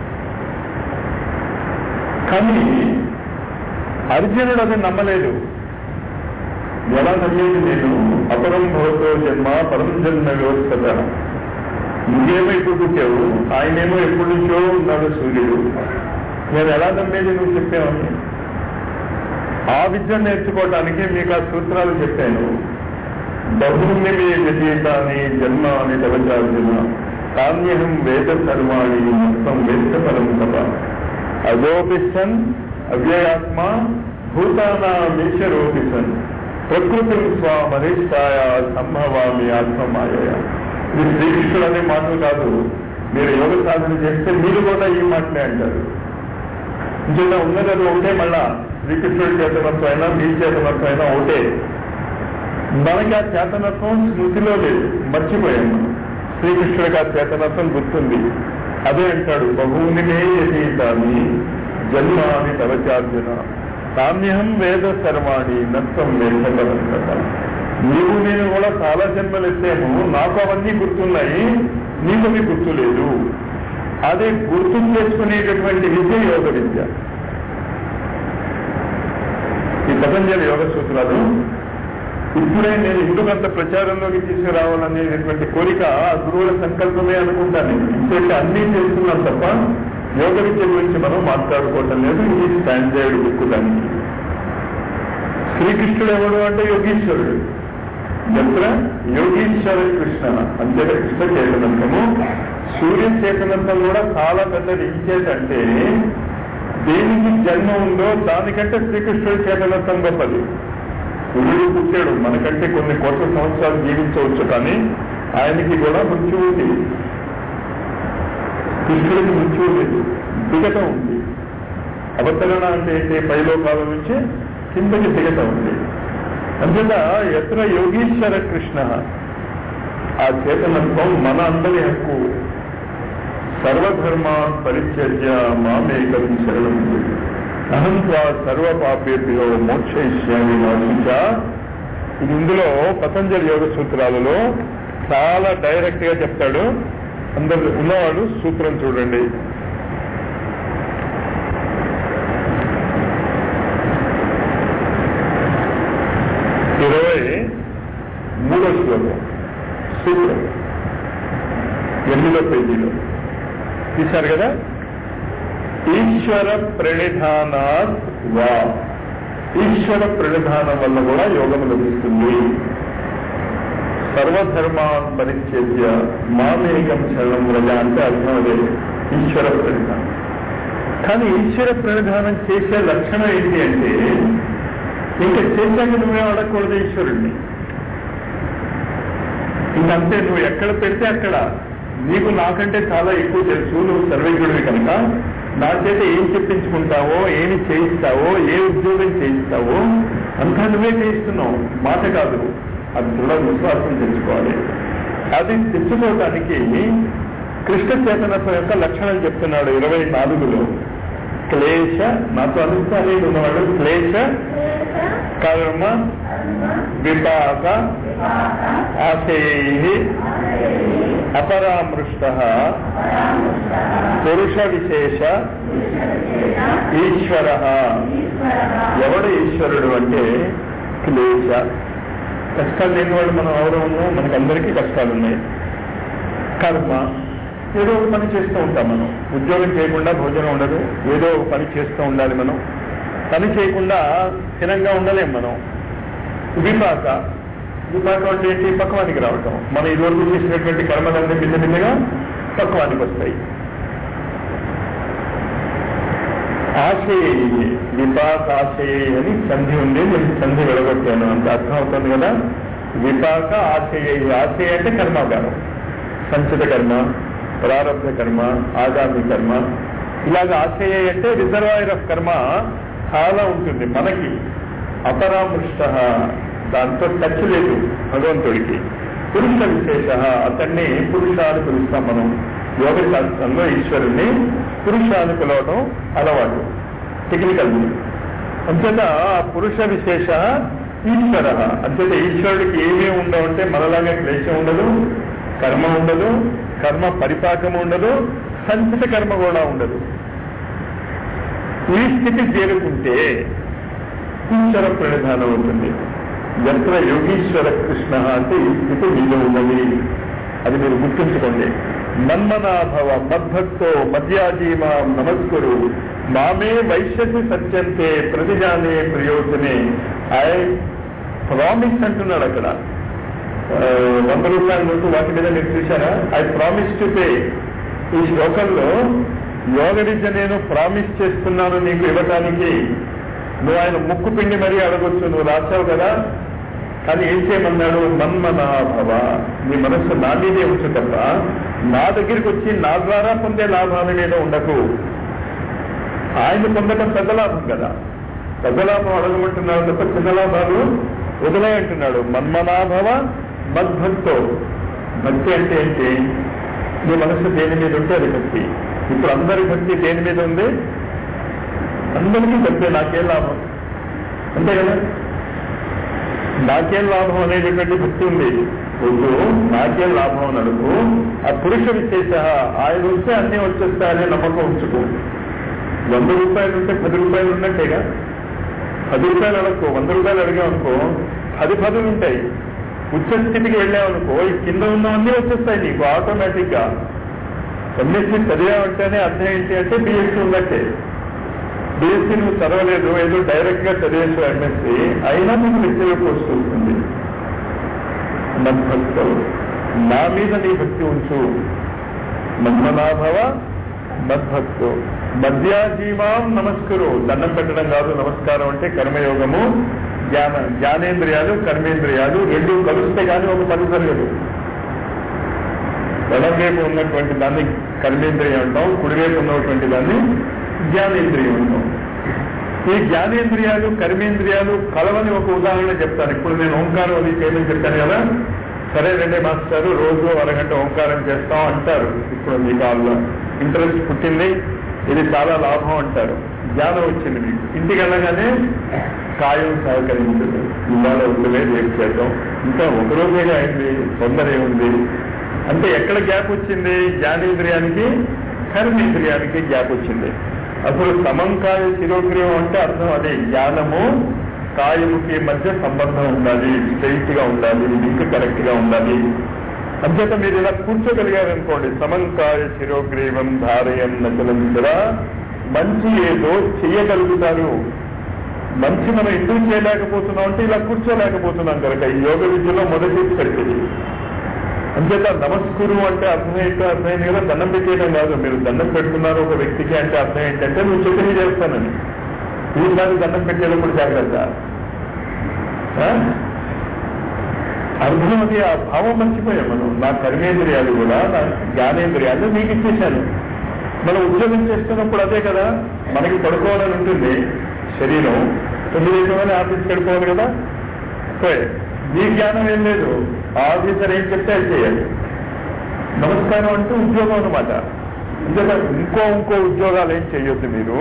కానీ అర్జునుడు అది నమ్మలేదు ఎలా నమ్మేది నేను అపరం భవతో జన్మ పరం జన్మ వ్యవస్థత నువ్వేమో ఇప్పుడు పుట్టావు ఆయనేమో ఎప్పటి నుంచో ఉన్నాడు సూర్యుడు నేను ఎలా నమ్మేది నువ్వు చెప్పావని ఆ విద్య నేర్చుకోవటానికి మీకు ఆ సూత్రాలు చెప్పాను బహుని వ్యతీతాన్ని జన్మ అని తలచార్జున కామ్యహం వేద సర్వాణి మొత్తం వేద పరం తప అజోపిసన్ అవ్యయాత్మ భూతానామీశ్వరోపిసన్ ప్రకృతి స్వామరిష్టాయ సంభవామి ఆత్మమాయ ఇది శ్రీకృష్ణుడు అనే మాటలు కాదు మీరు యోగ సాధన చేస్తే మీరు కూడా ఈ మాటలే అంటారు నిజంగా ఉన్నది అది ఒకటే మళ్ళా శ్రీకృష్ణుడి చేతనత్వం అయినా మీ చేతనత్వం అయినా ఒకటే మనకి ఆ చేతనత్వం స్మృతిలో లేదు మర్చిపోయాం మనం శ్రీకృష్ణుడికి ఆ చేతనత్వం గుర్తుంది అదే అంటాడు బహునిమే యతీతాన్ని జన్మాని తవచార్జున సామ్యహం వేద సర్వాణి నత్వం వేద నీవు నేను కూడా చాలా జన్మలు ఎత్తాము నాకు అవన్నీ గుర్తున్నాయి నీకు అవి గుర్తులేదు అదే గుర్తు చేసుకునేటటువంటి విద్య యోగ విద్య ఈ పతంజలి యోగ సూత్రాలు ఇప్పుడే నేను ఎందుకంత ప్రచారంలోకి తీసుకురావాలనేటువంటి కోరిక ఆ గురువుల సంకల్పమే అనుకుంటాను ఇంకొక అన్నీ చేస్తున్నాం తప్ప యోగ విద్య గురించి మనం మాట్లాడుకోవటం లేదు ఇది స్టాండర్డ్ బుక్ దానికి శ్రీకృష్ణుడు ఎవడు అంటే యోగీశ్వరుడు ఎత్ర యోగీశ్వర కృష్ణ అంతే కృష్ణ చైతన్యము సూర్య చైతన్యం కూడా చాలా పెద్దది ఇంచేటంటే దేనికి జన్మ ఉందో దానికంటే శ్రీకృష్ణుడి చైతన్యత్వం గొప్పది సూర్యుడు పుట్టాడు మనకంటే కొన్ని కోట్ల సంవత్సరాలు జీవించవచ్చు కానీ ఆయనకి కూడా మృత్యు ఉంది కృష్ణుడికి మృత్యు లేదు దిగటం ఉంది అవతరణ అంటే ఏంటి పైలోకాల నుంచి కిందకి దిగటం ఉంది అందువల్ల ఎత్ర యోగీశ్వర కృష్ణ ఆ చేతనత్వం మన అందరి హక్కు సర్వధర్మా పరిత్యజ్య మామేకం శరణం అహం త్వా సర్వ పాపేభ్యో మోక్షయిష్యామి మాసించ ఇది ఇందులో పతంజలి యోగ సూత్రాలలో చాలా డైరెక్ట్ గా చెప్తాడు అందరు ఉన్నవాళ్ళు సూత్రం చూడండి ఇరవై మూడో శ్లోకం సూత్రం ఎనిమిదో పేజీలో తీశారు కదా ఈశ్వర ప్రణిధానాత్ వా ఈశ్వర ప్రణిధానం వల్ల కూడా యోగం లభిస్తుంది సర్వధర్మాన్ పరిచ్ఛేద్య మామేకం శరణం వ్రజ అంటే అర్థం అదే ఈశ్వర ప్రణిధానం కానీ ఈశ్వర ప్రణిధానం చేసే లక్షణం ఏంటి అంటే ఇంకా చేశాక నువ్వే అడగకూడదు ఈశ్వరుణ్ణి ఇంకంతే నువ్వు ఎక్కడ పెడితే అక్కడ నీకు నాకంటే చాలా ఎక్కువ తెలుసు నువ్వు సర్వేకుడివి కనుక నా చేత ఏం చెప్పించుకుంటావో ఏమి చేయిస్తావో ఏ ఉద్యోగం చేయిస్తావో అంతా నువ్వే చేయిస్తున్నావు మాట కాదు అది దృఢ విశ్వాసం తెచ్చుకోవాలి అది తెచ్చుకోవటానికి కృష్ణ చేతనత్వం యొక్క లక్షణం చెప్తున్నాడు ఇరవై నాలుగులో క్లేశ నాతో అనుసారి ఉన్నవాడు క్లేశ కర్మ విపాక ఆశయై అపరామృష్ట పురుష విశేష ఈశ్వర ఎవడు ఈశ్వరుడు అంటే క్లేశ కష్టాలు లేనివాడు మనం ఎవరు ఉన్నాం మనకందరికీ కష్టాలు ఉన్నాయి కర్మ ఏదో ఒక పని చేస్తూ ఉంటాం మనం ఉద్యోగం చేయకుండా భోజనం ఉండదు ఏదో ఒక పని చేస్తూ ఉండాలి మనం పని చేయకుండా స్థిరంగా ఉండలేం మనం విపాక విపాక అంటే ఏంటి పక్వానికి రావటం మనం ఇదివరకు చేసినటువంటి కర్మలన్నీ బిన్న బిన్నగా పక్వానికి వస్తాయి ఆశయ విపాక ఆశయ అని సంధి ఉంది నేను సంధి వెళ్ళగొట్టాను అంత అర్థం అవుతుంది కదా విపాక ఆశయ ఆశయ అంటే కర్మాగారం సంచిత కర్మ ప్రారంభ కర్మ ఆగామి కర్మ ఇలాగ ఆశయ అంటే రిజర్వాయర్ ఆఫ్ కర్మ చాలా ఉంటుంది మనకి అపరామృష్ట దాంతో టచ్ లేదు భగవంతుడికి పురుష విశేష అతన్ని పురుషాలు పిలుస్తాం మనం యోగ శాస్త్రంలో ఈశ్వరుణ్ణి పురుషాలు పిలవడం అలవాటు టెక్నికల్ అంతేత ఆ పురుష విశేష ఈశ్వర అంతేత ఈశ్వరుడికి ఏమేమి ఉండవంటే మనలాగా క్లేశం ఉండదు కర్మ ఉండదు కర్మ పరిపాకం ఉండదు సంచిత కర్మ కూడా ఉండదు ఈ స్థితి చేరుకుంటే ఈశ్వర ప్రణిధానం ఉంటుంది ఎత్ర యోగీశ్వర కృష్ణ అంటే ఈ స్థితి మీలో ఉన్నది అది మీరు గుర్తుంచుకోండి మన్మనాభవ మద్భక్తో మధ్యాజీమా నమస్కురు మామే వైశ్యసి సత్యంతే ప్రతిజానే ప్రయోజనే ఐ ప్రామిస్ అంటున్నాడు అక్కడ ఆ, వంద రూపాయల నోటు వాటి మీద మీరు చూసారా ఐ ప్రామిస్ టు పే ఈ శ్లోకంలో యోగ విద్య నేను ప్రామిస్ చేస్తున్నాను నీకు ఇవ్వటానికి నువ్వు ఆయన ముక్కు పిండి మరీ అడగొచ్చు నువ్వు రాశావు కదా కానీ ఏం చేయమన్నాడు మన్మనాభవ నీ మనస్సు నా మీదే ఉంచు తప్ప నా దగ్గరికి వచ్చి నా ద్వారా పొందే లాభాల మీద ఉండకు ఆయన పొందడం పెద్ద లాభం కదా పెద్ద లాభం అడగమంటున్నాడు తప్ప చిన్న లాభాలు వదిలే అంటున్నాడు మన్మనాభవ మద్భక్తో భక్తి అంటే ఏంటి నీ మనస్సు దేని మీద ఉంటే అది భక్తి ఇప్పుడు అందరి భక్తి దేని మీద ఉంది అందరికీ భక్తి నాకేం లాభం అంతే కదా నాకేం లాభం అనేటటువంటి భక్తి ఉంది వద్దు నాకేం లాభం అని అనుకో ఆ పురుష విశేష ఆయన వస్తే అన్నీ వచ్చేస్తాయనే నమ్మకం ఉంచుకో వంద రూపాయలు ఉంటే పది రూపాయలు ఉన్నట్టేగా పది రూపాయలు అడగో వంద రూపాయలు అడిగామనుకో పది పదులు ఉంటాయి ఉచ్చ స్థితికి వెళ్ళామనుకో ఈ కింద ఉన్నవన్నీ వచ్చేస్తాయి నీకు ఆటోమేటిక్ గా ఎంఎస్సీ చదివామంటేనే అర్థం ఏంటి అంటే బిఎస్సీ ఉన్నట్టే బిఎస్సీ నువ్వు చదవలేదు ఏదో డైరెక్ట్ గా చదివేసు ఎంఎస్సీ అయినా నీకు లెక్చరర్ పోస్ట్ వస్తుంది మద్భక్తం నా మీద నీ భక్తి ఉంచు మన్మనాభవ మద్భక్తు మధ్యాజీవాం నమస్కరు దండం పెట్టడం కాదు నమస్కారం అంటే కర్మయోగము జ్ఞాన జ్ఞానేంద్రియాలు కర్మేంద్రియాలు రెండు కలిస్తే కానీ ఒక పని జరగదు ఎడమవైపు ఉన్నటువంటి దాన్ని కర్మేంద్రియం అంటాం కుడివైపు ఉన్నటువంటి దాన్ని జ్ఞానేంద్రియం అంటాం ఈ జ్ఞానేంద్రియాలు కర్మేంద్రియాలు కలవని ఒక ఉదాహరణ చెప్తాను ఇప్పుడు నేను ఓంకారం అది చేయమని చెప్పాను కదా సరే రెండే మాస్టారు రోజు అరగంట ఓంకారం చేస్తాం అంటారు ఇప్పుడు మీ కాల్లో ఇంట్రెస్ట్ పుట్టింది ఇది చాలా లాభం అంటారు జ్ఞానం వచ్చింది మీకు ఇంటికి వెళ్ళగానే కాయం సహకరించదు ఇవాళ ఉందిలే రేపు చేద్దాం ఇంకా ఒక రోజేగా అయింది తొందర ఏముంది అంటే ఎక్కడ గ్యాప్ వచ్చింది జ్ఞానేంద్రియానికి కర్మేంద్రియానికి గ్యాప్ వచ్చింది అసలు సమం కాయ శిరోగ్రీవం అంటే అర్థం అదే జ్ఞానము కాయముకి మధ్య సంబంధం ఉండాలి స్ట్రైట్ గా ఉండాలి లింక్ కరెక్ట్ గా ఉండాలి అంచేత మీరు ఇలా కూర్చోగలిగారు అనుకోండి సమంకాయ శిరోగ్రీవం ధారయం నచలం శిర మంచి ఏదో చెయ్యగలుగుతారు మంచి మనం ఎందుకు చేయలేకపోతున్నాం అంటే ఇలా కూర్చోలేకపోతున్నాం కనుక ఈ యోగ విద్యలో మొదటి పెట్టేది అంచేత నమస్కురు అంటే అర్థం ఏంటో అర్థమైంది కదా దండం పెట్టేయడం కాదు మీరు దండం పెడుతున్నారు ఒక వ్యక్తికి అంటే అర్థం ఏంటంటే నువ్వు చెప్పింది చేస్తానని ఈసారి దండం పెట్టేటప్పుడు జాగ్రత్త ఆ? అర్థం అది ఆ భావం మర్చిపోయాం మనం నా కర్మేంద్రియాలు కూడా నా జ్ఞానేంద్రియాలు మీకు ఇచ్చేశాను మనం ఉద్యోగం చేస్తున్నప్పుడు అదే కదా మనకి పడుకోవాలని ఉంటుంది శరీరం తొమ్మిది అయిపోయి ఆఫీస్కి వెళ్ళిపోవాలి కదా పోయే నీ జ్ఞానం ఏం లేదు ఆ ఆఫీసర్ ఏం చెప్తే అది చేయాలి నమస్కారం అంటూ ఉద్యోగం అనమాట అంతేకా ఇంకో ఇంకో ఉద్యోగాలు ఏం చేయొద్దు మీరు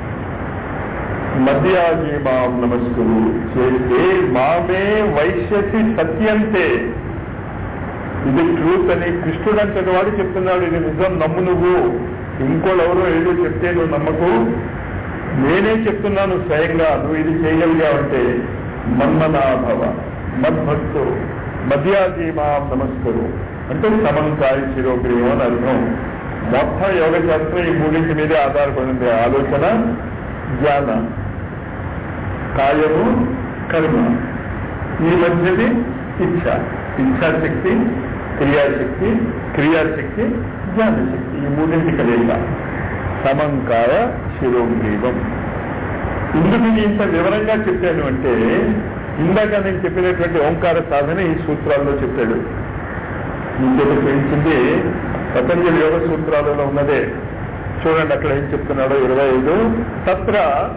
మధ్యాజీ మాం నమస్కురు చేస్తే మామే వైశ్యసి సత్యంతే ఇది ట్రూత్ అని కృష్ణుడు అంటే వాడు చెప్తున్నాడు ఇది నిజం నమ్ము నువ్వు ఇంకోళ్ళు ఎవరో ఏదో చెప్తే నువ్వు నమ్మకు నేనే చెప్తున్నాను స్వయంగా నువ్వు ఇది చేయగలిగావంటే మన్మనాభవ మద్భక్తు మధ్యాజీ మాం నమస్కరు అంటే సమంకాయ శిరోగ్రీవం అని అర్థం మొత్తం యోగ శాస్త్రం ఈ మూడింటి మీదే ఆధారపడింది ఆలోచన జ్ఞాన కాయము కర్మ ఈ మధ్యది ఇచ్ఛ ఇచ్ఛాశక్తి క్రియాశక్తి క్రియాశక్తి జ్ఞానశక్తి ఈ మూడింటి కలయిక సమంకాయ శిరోగ్రీవం ఎందుకు ఇది ఇంత వివరంగా చెప్పాను అంటే ఇందాక నేను చెప్పినటువంటి ఓంకార సాధన ఈ సూత్రాల్లో చెప్పాడు ఇంకొక పెంచింది పతంజలి యోగ సూత్రాలలో ఉన్నదే చూడండి అక్కడ ఏం చెప్తున్నాడో ఇరవై ఐదు తత్ర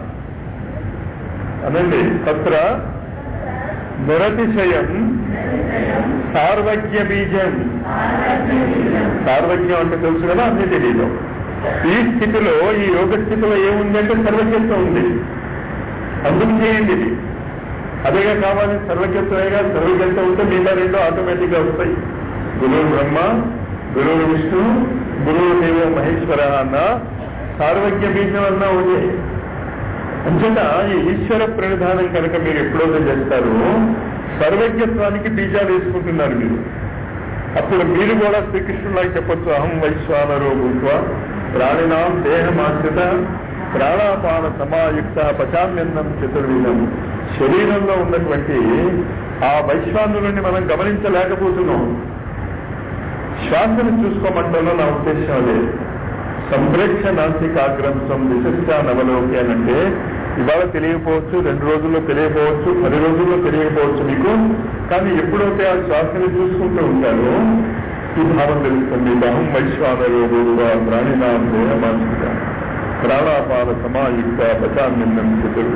అనండి తత్ర నిరతిశయం సార్వజ్ఞ బీజం సార్వజ్ఞం అంటే తెలుసు కదా అన్నిటి బీజం ఈ స్థితిలో ఈ యోగ స్థితిలో ఏముందంటే సర్వజ్ఞత్వం ఉంది అందుకు చేయండి ఇది అదేగా కావాలి సర్వజ్ఞత్వమేగా సర్వజ్ఞత్వం ఉంటే మిగతా రెండు ఆటోమేటిక్ గా వస్తాయి గురువు బ్రహ్మ గురువు విష్ణు గురువు దేవ మహేశ్వర అన్న సార్వజ్ఞ బీజం అన్నా ఉంది అంచేత ఈ ఈశ్వర ప్రణిధానం కనుక మీరు ఎప్పుడైతే చేస్తారో సర్వజ్ఞత్వానికి బీజాలు వేసుకుంటున్నారు మీరు అప్పుడు మీరు కూడా శ్రీకృష్ణులాగా చెప్పొచ్చు అహం వైశ్వానరో భూత్వ ప్రాణినాం దేహమాశ్రిత ప్రాణాపాన సమాయుక్త పచామ్యన్నం చతుర్విధం శరీరంలో ఉన్నటువంటి ఆ వైశ్వానులని మనం గమనించలేకపోతున్నాం శ్వాసను చూసుకోమంటలో నా ఉద్దేశం అదే సంప్రేక్ష నాసికాగ్రంథం విశిష్ట నవలోకి అని అంటే ఇవాళ తెలియకపోవచ్చు రెండు రోజుల్లో తెలియకపోవచ్చు పది రోజుల్లో తెలియకపోవచ్చు మీకు కానీ ఎప్పుడైతే ఆ శ్వాసని చూసుకుంటూ ఉంటారో ఈ భావం తెలుస్తుంది అహం వైశ్వానరో రూప ప్రాణినాం దేహమాసిక ప్రాణాపాన సమాయుక్త పచాన్నం చతురు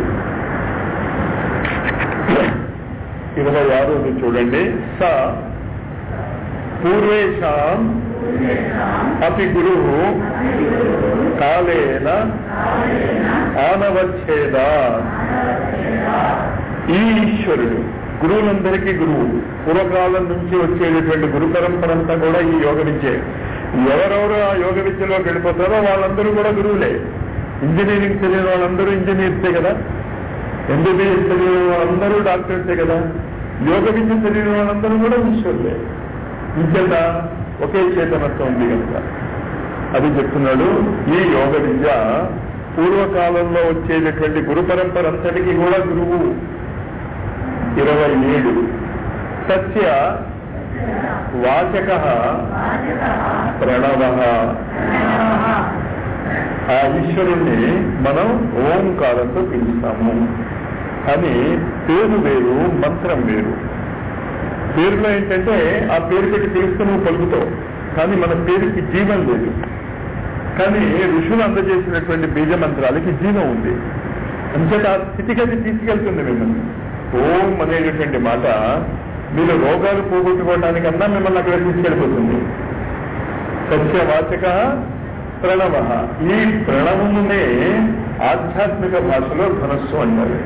ఇరవై ఆరోది చూడండి స పూర్వేషాం అతి గురు కాలేన ఆనవచ్ఛేద ఈ ఈశ్వరుడు గురువులందరికీ గురువు పూర్వకాలం నుంచి వచ్చేటటువంటి గురు పరంపర అంతా కూడా ఈ యోగ విద్య ఎవరెవరు ఆ యోగ విద్యలోకి వెళ్ళిపోతారో వాళ్ళందరూ కూడా గురువులే ఇంజనీరింగ్ చదివిన వాళ్ళందరూ ఇంజనీర్సే కదా ఎంబీబీఎస్ చదివిన వాళ్ళందరూ డాక్టర్సే కదా యోగ విద్య చదివిన వాళ్ళందరూ కూడా ఈశ్వరులే విద్యత ఒకే చేతనత్వం ఉంది కనుక అది చెప్తున్నాడు ఈ యోగ విద్య పూర్వకాలంలో వచ్చేటటువంటి గురు పరంపర అంతటికి కూడా గురువు ఇరవై ఏడు సత్య వాచక ప్రణవ ఆ ఈశ్వరుణ్ణి మనం ఓంకారంతో పిలుస్తాము అని పేరు వేరు మంత్రం వేరు పేరులో ఏంటంటే ఆ పేరు పెట్టి పిలిస్తే నువ్వు పలుకుతావు కానీ మన పేరుకి జీవం లేదు కానీ ఋషులు అందజేసినటువంటి బీజ మంత్రాలకి జీవం ఉంది అంచేత ఆ స్థితిగతి తీసుకెళ్తుంది మిమ్మల్ని ఓం అనేటటువంటి మాట మీరు రోగాలు పోగొట్టుకోవడానికన్నా మిమ్మల్ని అక్కడ తీసుకెళ్ళిపోతుంది సత్యవాచక ప్రణవ ఈ ప్రణవమునే ఆధ్యాత్మిక భాషలో ధనస్సు అంటారు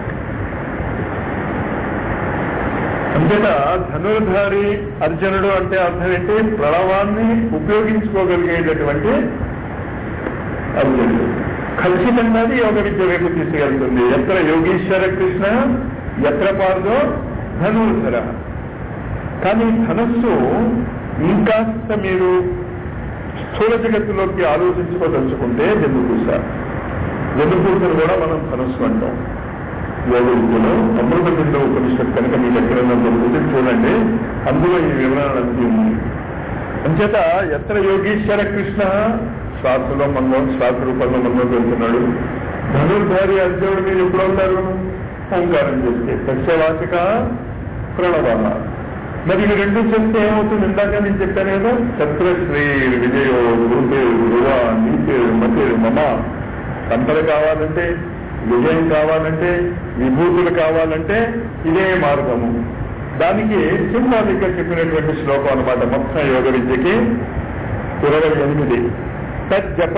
అంతేత ధనుర్ధారి అర్జునుడు అంటే అర్థం ఏంటి ప్రణవాన్ని ఉపయోగించుకోగలిగేటటువంటి అర్జునుడు ఖచ్చితంగా అది యోగ విద్య వైపు తీసుకెళ్తుంది ఎత్ర యోగీశ్వర కృష్ణ ఎత్ర పార్దో ధనుర్ధర కానీ ధనస్సు ఇంకాస్త మీరు స్థూల జగత్తులోకి ఆలోచించుకోదలుచుకుంటే జన్మకూస వెనుకూతులు కూడా మనం ధనుస్సు అంటాం యోగ విద్యలో అమృత బింద ఉపనిషత్తు కనుక మీకు ఎక్కడైనా దొరికితే చూడండి అందులో ఈ వివరణ అంతా ఉంది అంచేత ఎత్ర యోగీశ్వర కృష్ణ శ్వాసలో మనం శ్వాస రూపంలో మనం వెళ్తున్నాడు ధనుర్ధారి అర్జునుడు మీరు ఎప్పుడు ఉన్నారు ఓంకారం చేస్తే సస్యవాచిక ప్రణవ మరి ఇవి రెండు చేస్తే ఏమవుతుంది ఇందాక నేను చెప్పాను కదా ఛత్రశ్రీ విజయో గురుతే గురువ నీతే మతే మమ సంపద కావాలంటే విజయం కావాలంటే విభూతులు కావాలంటే ఇదే మార్గము దానికి సింహాలిక చెప్పినటువంటి శ్లోకం అనమాట మొత్తం యోగ విద్యకి ఇరవై ఎనిమిది తజ్జప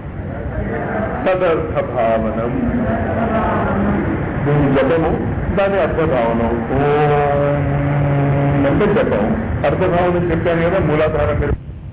తదర్థ భావనం దీని జపము దాని అర్థభావనం ఓం అంటే జపం అర్థభావనం చెప్పాను కదా మూలాధారం మీరు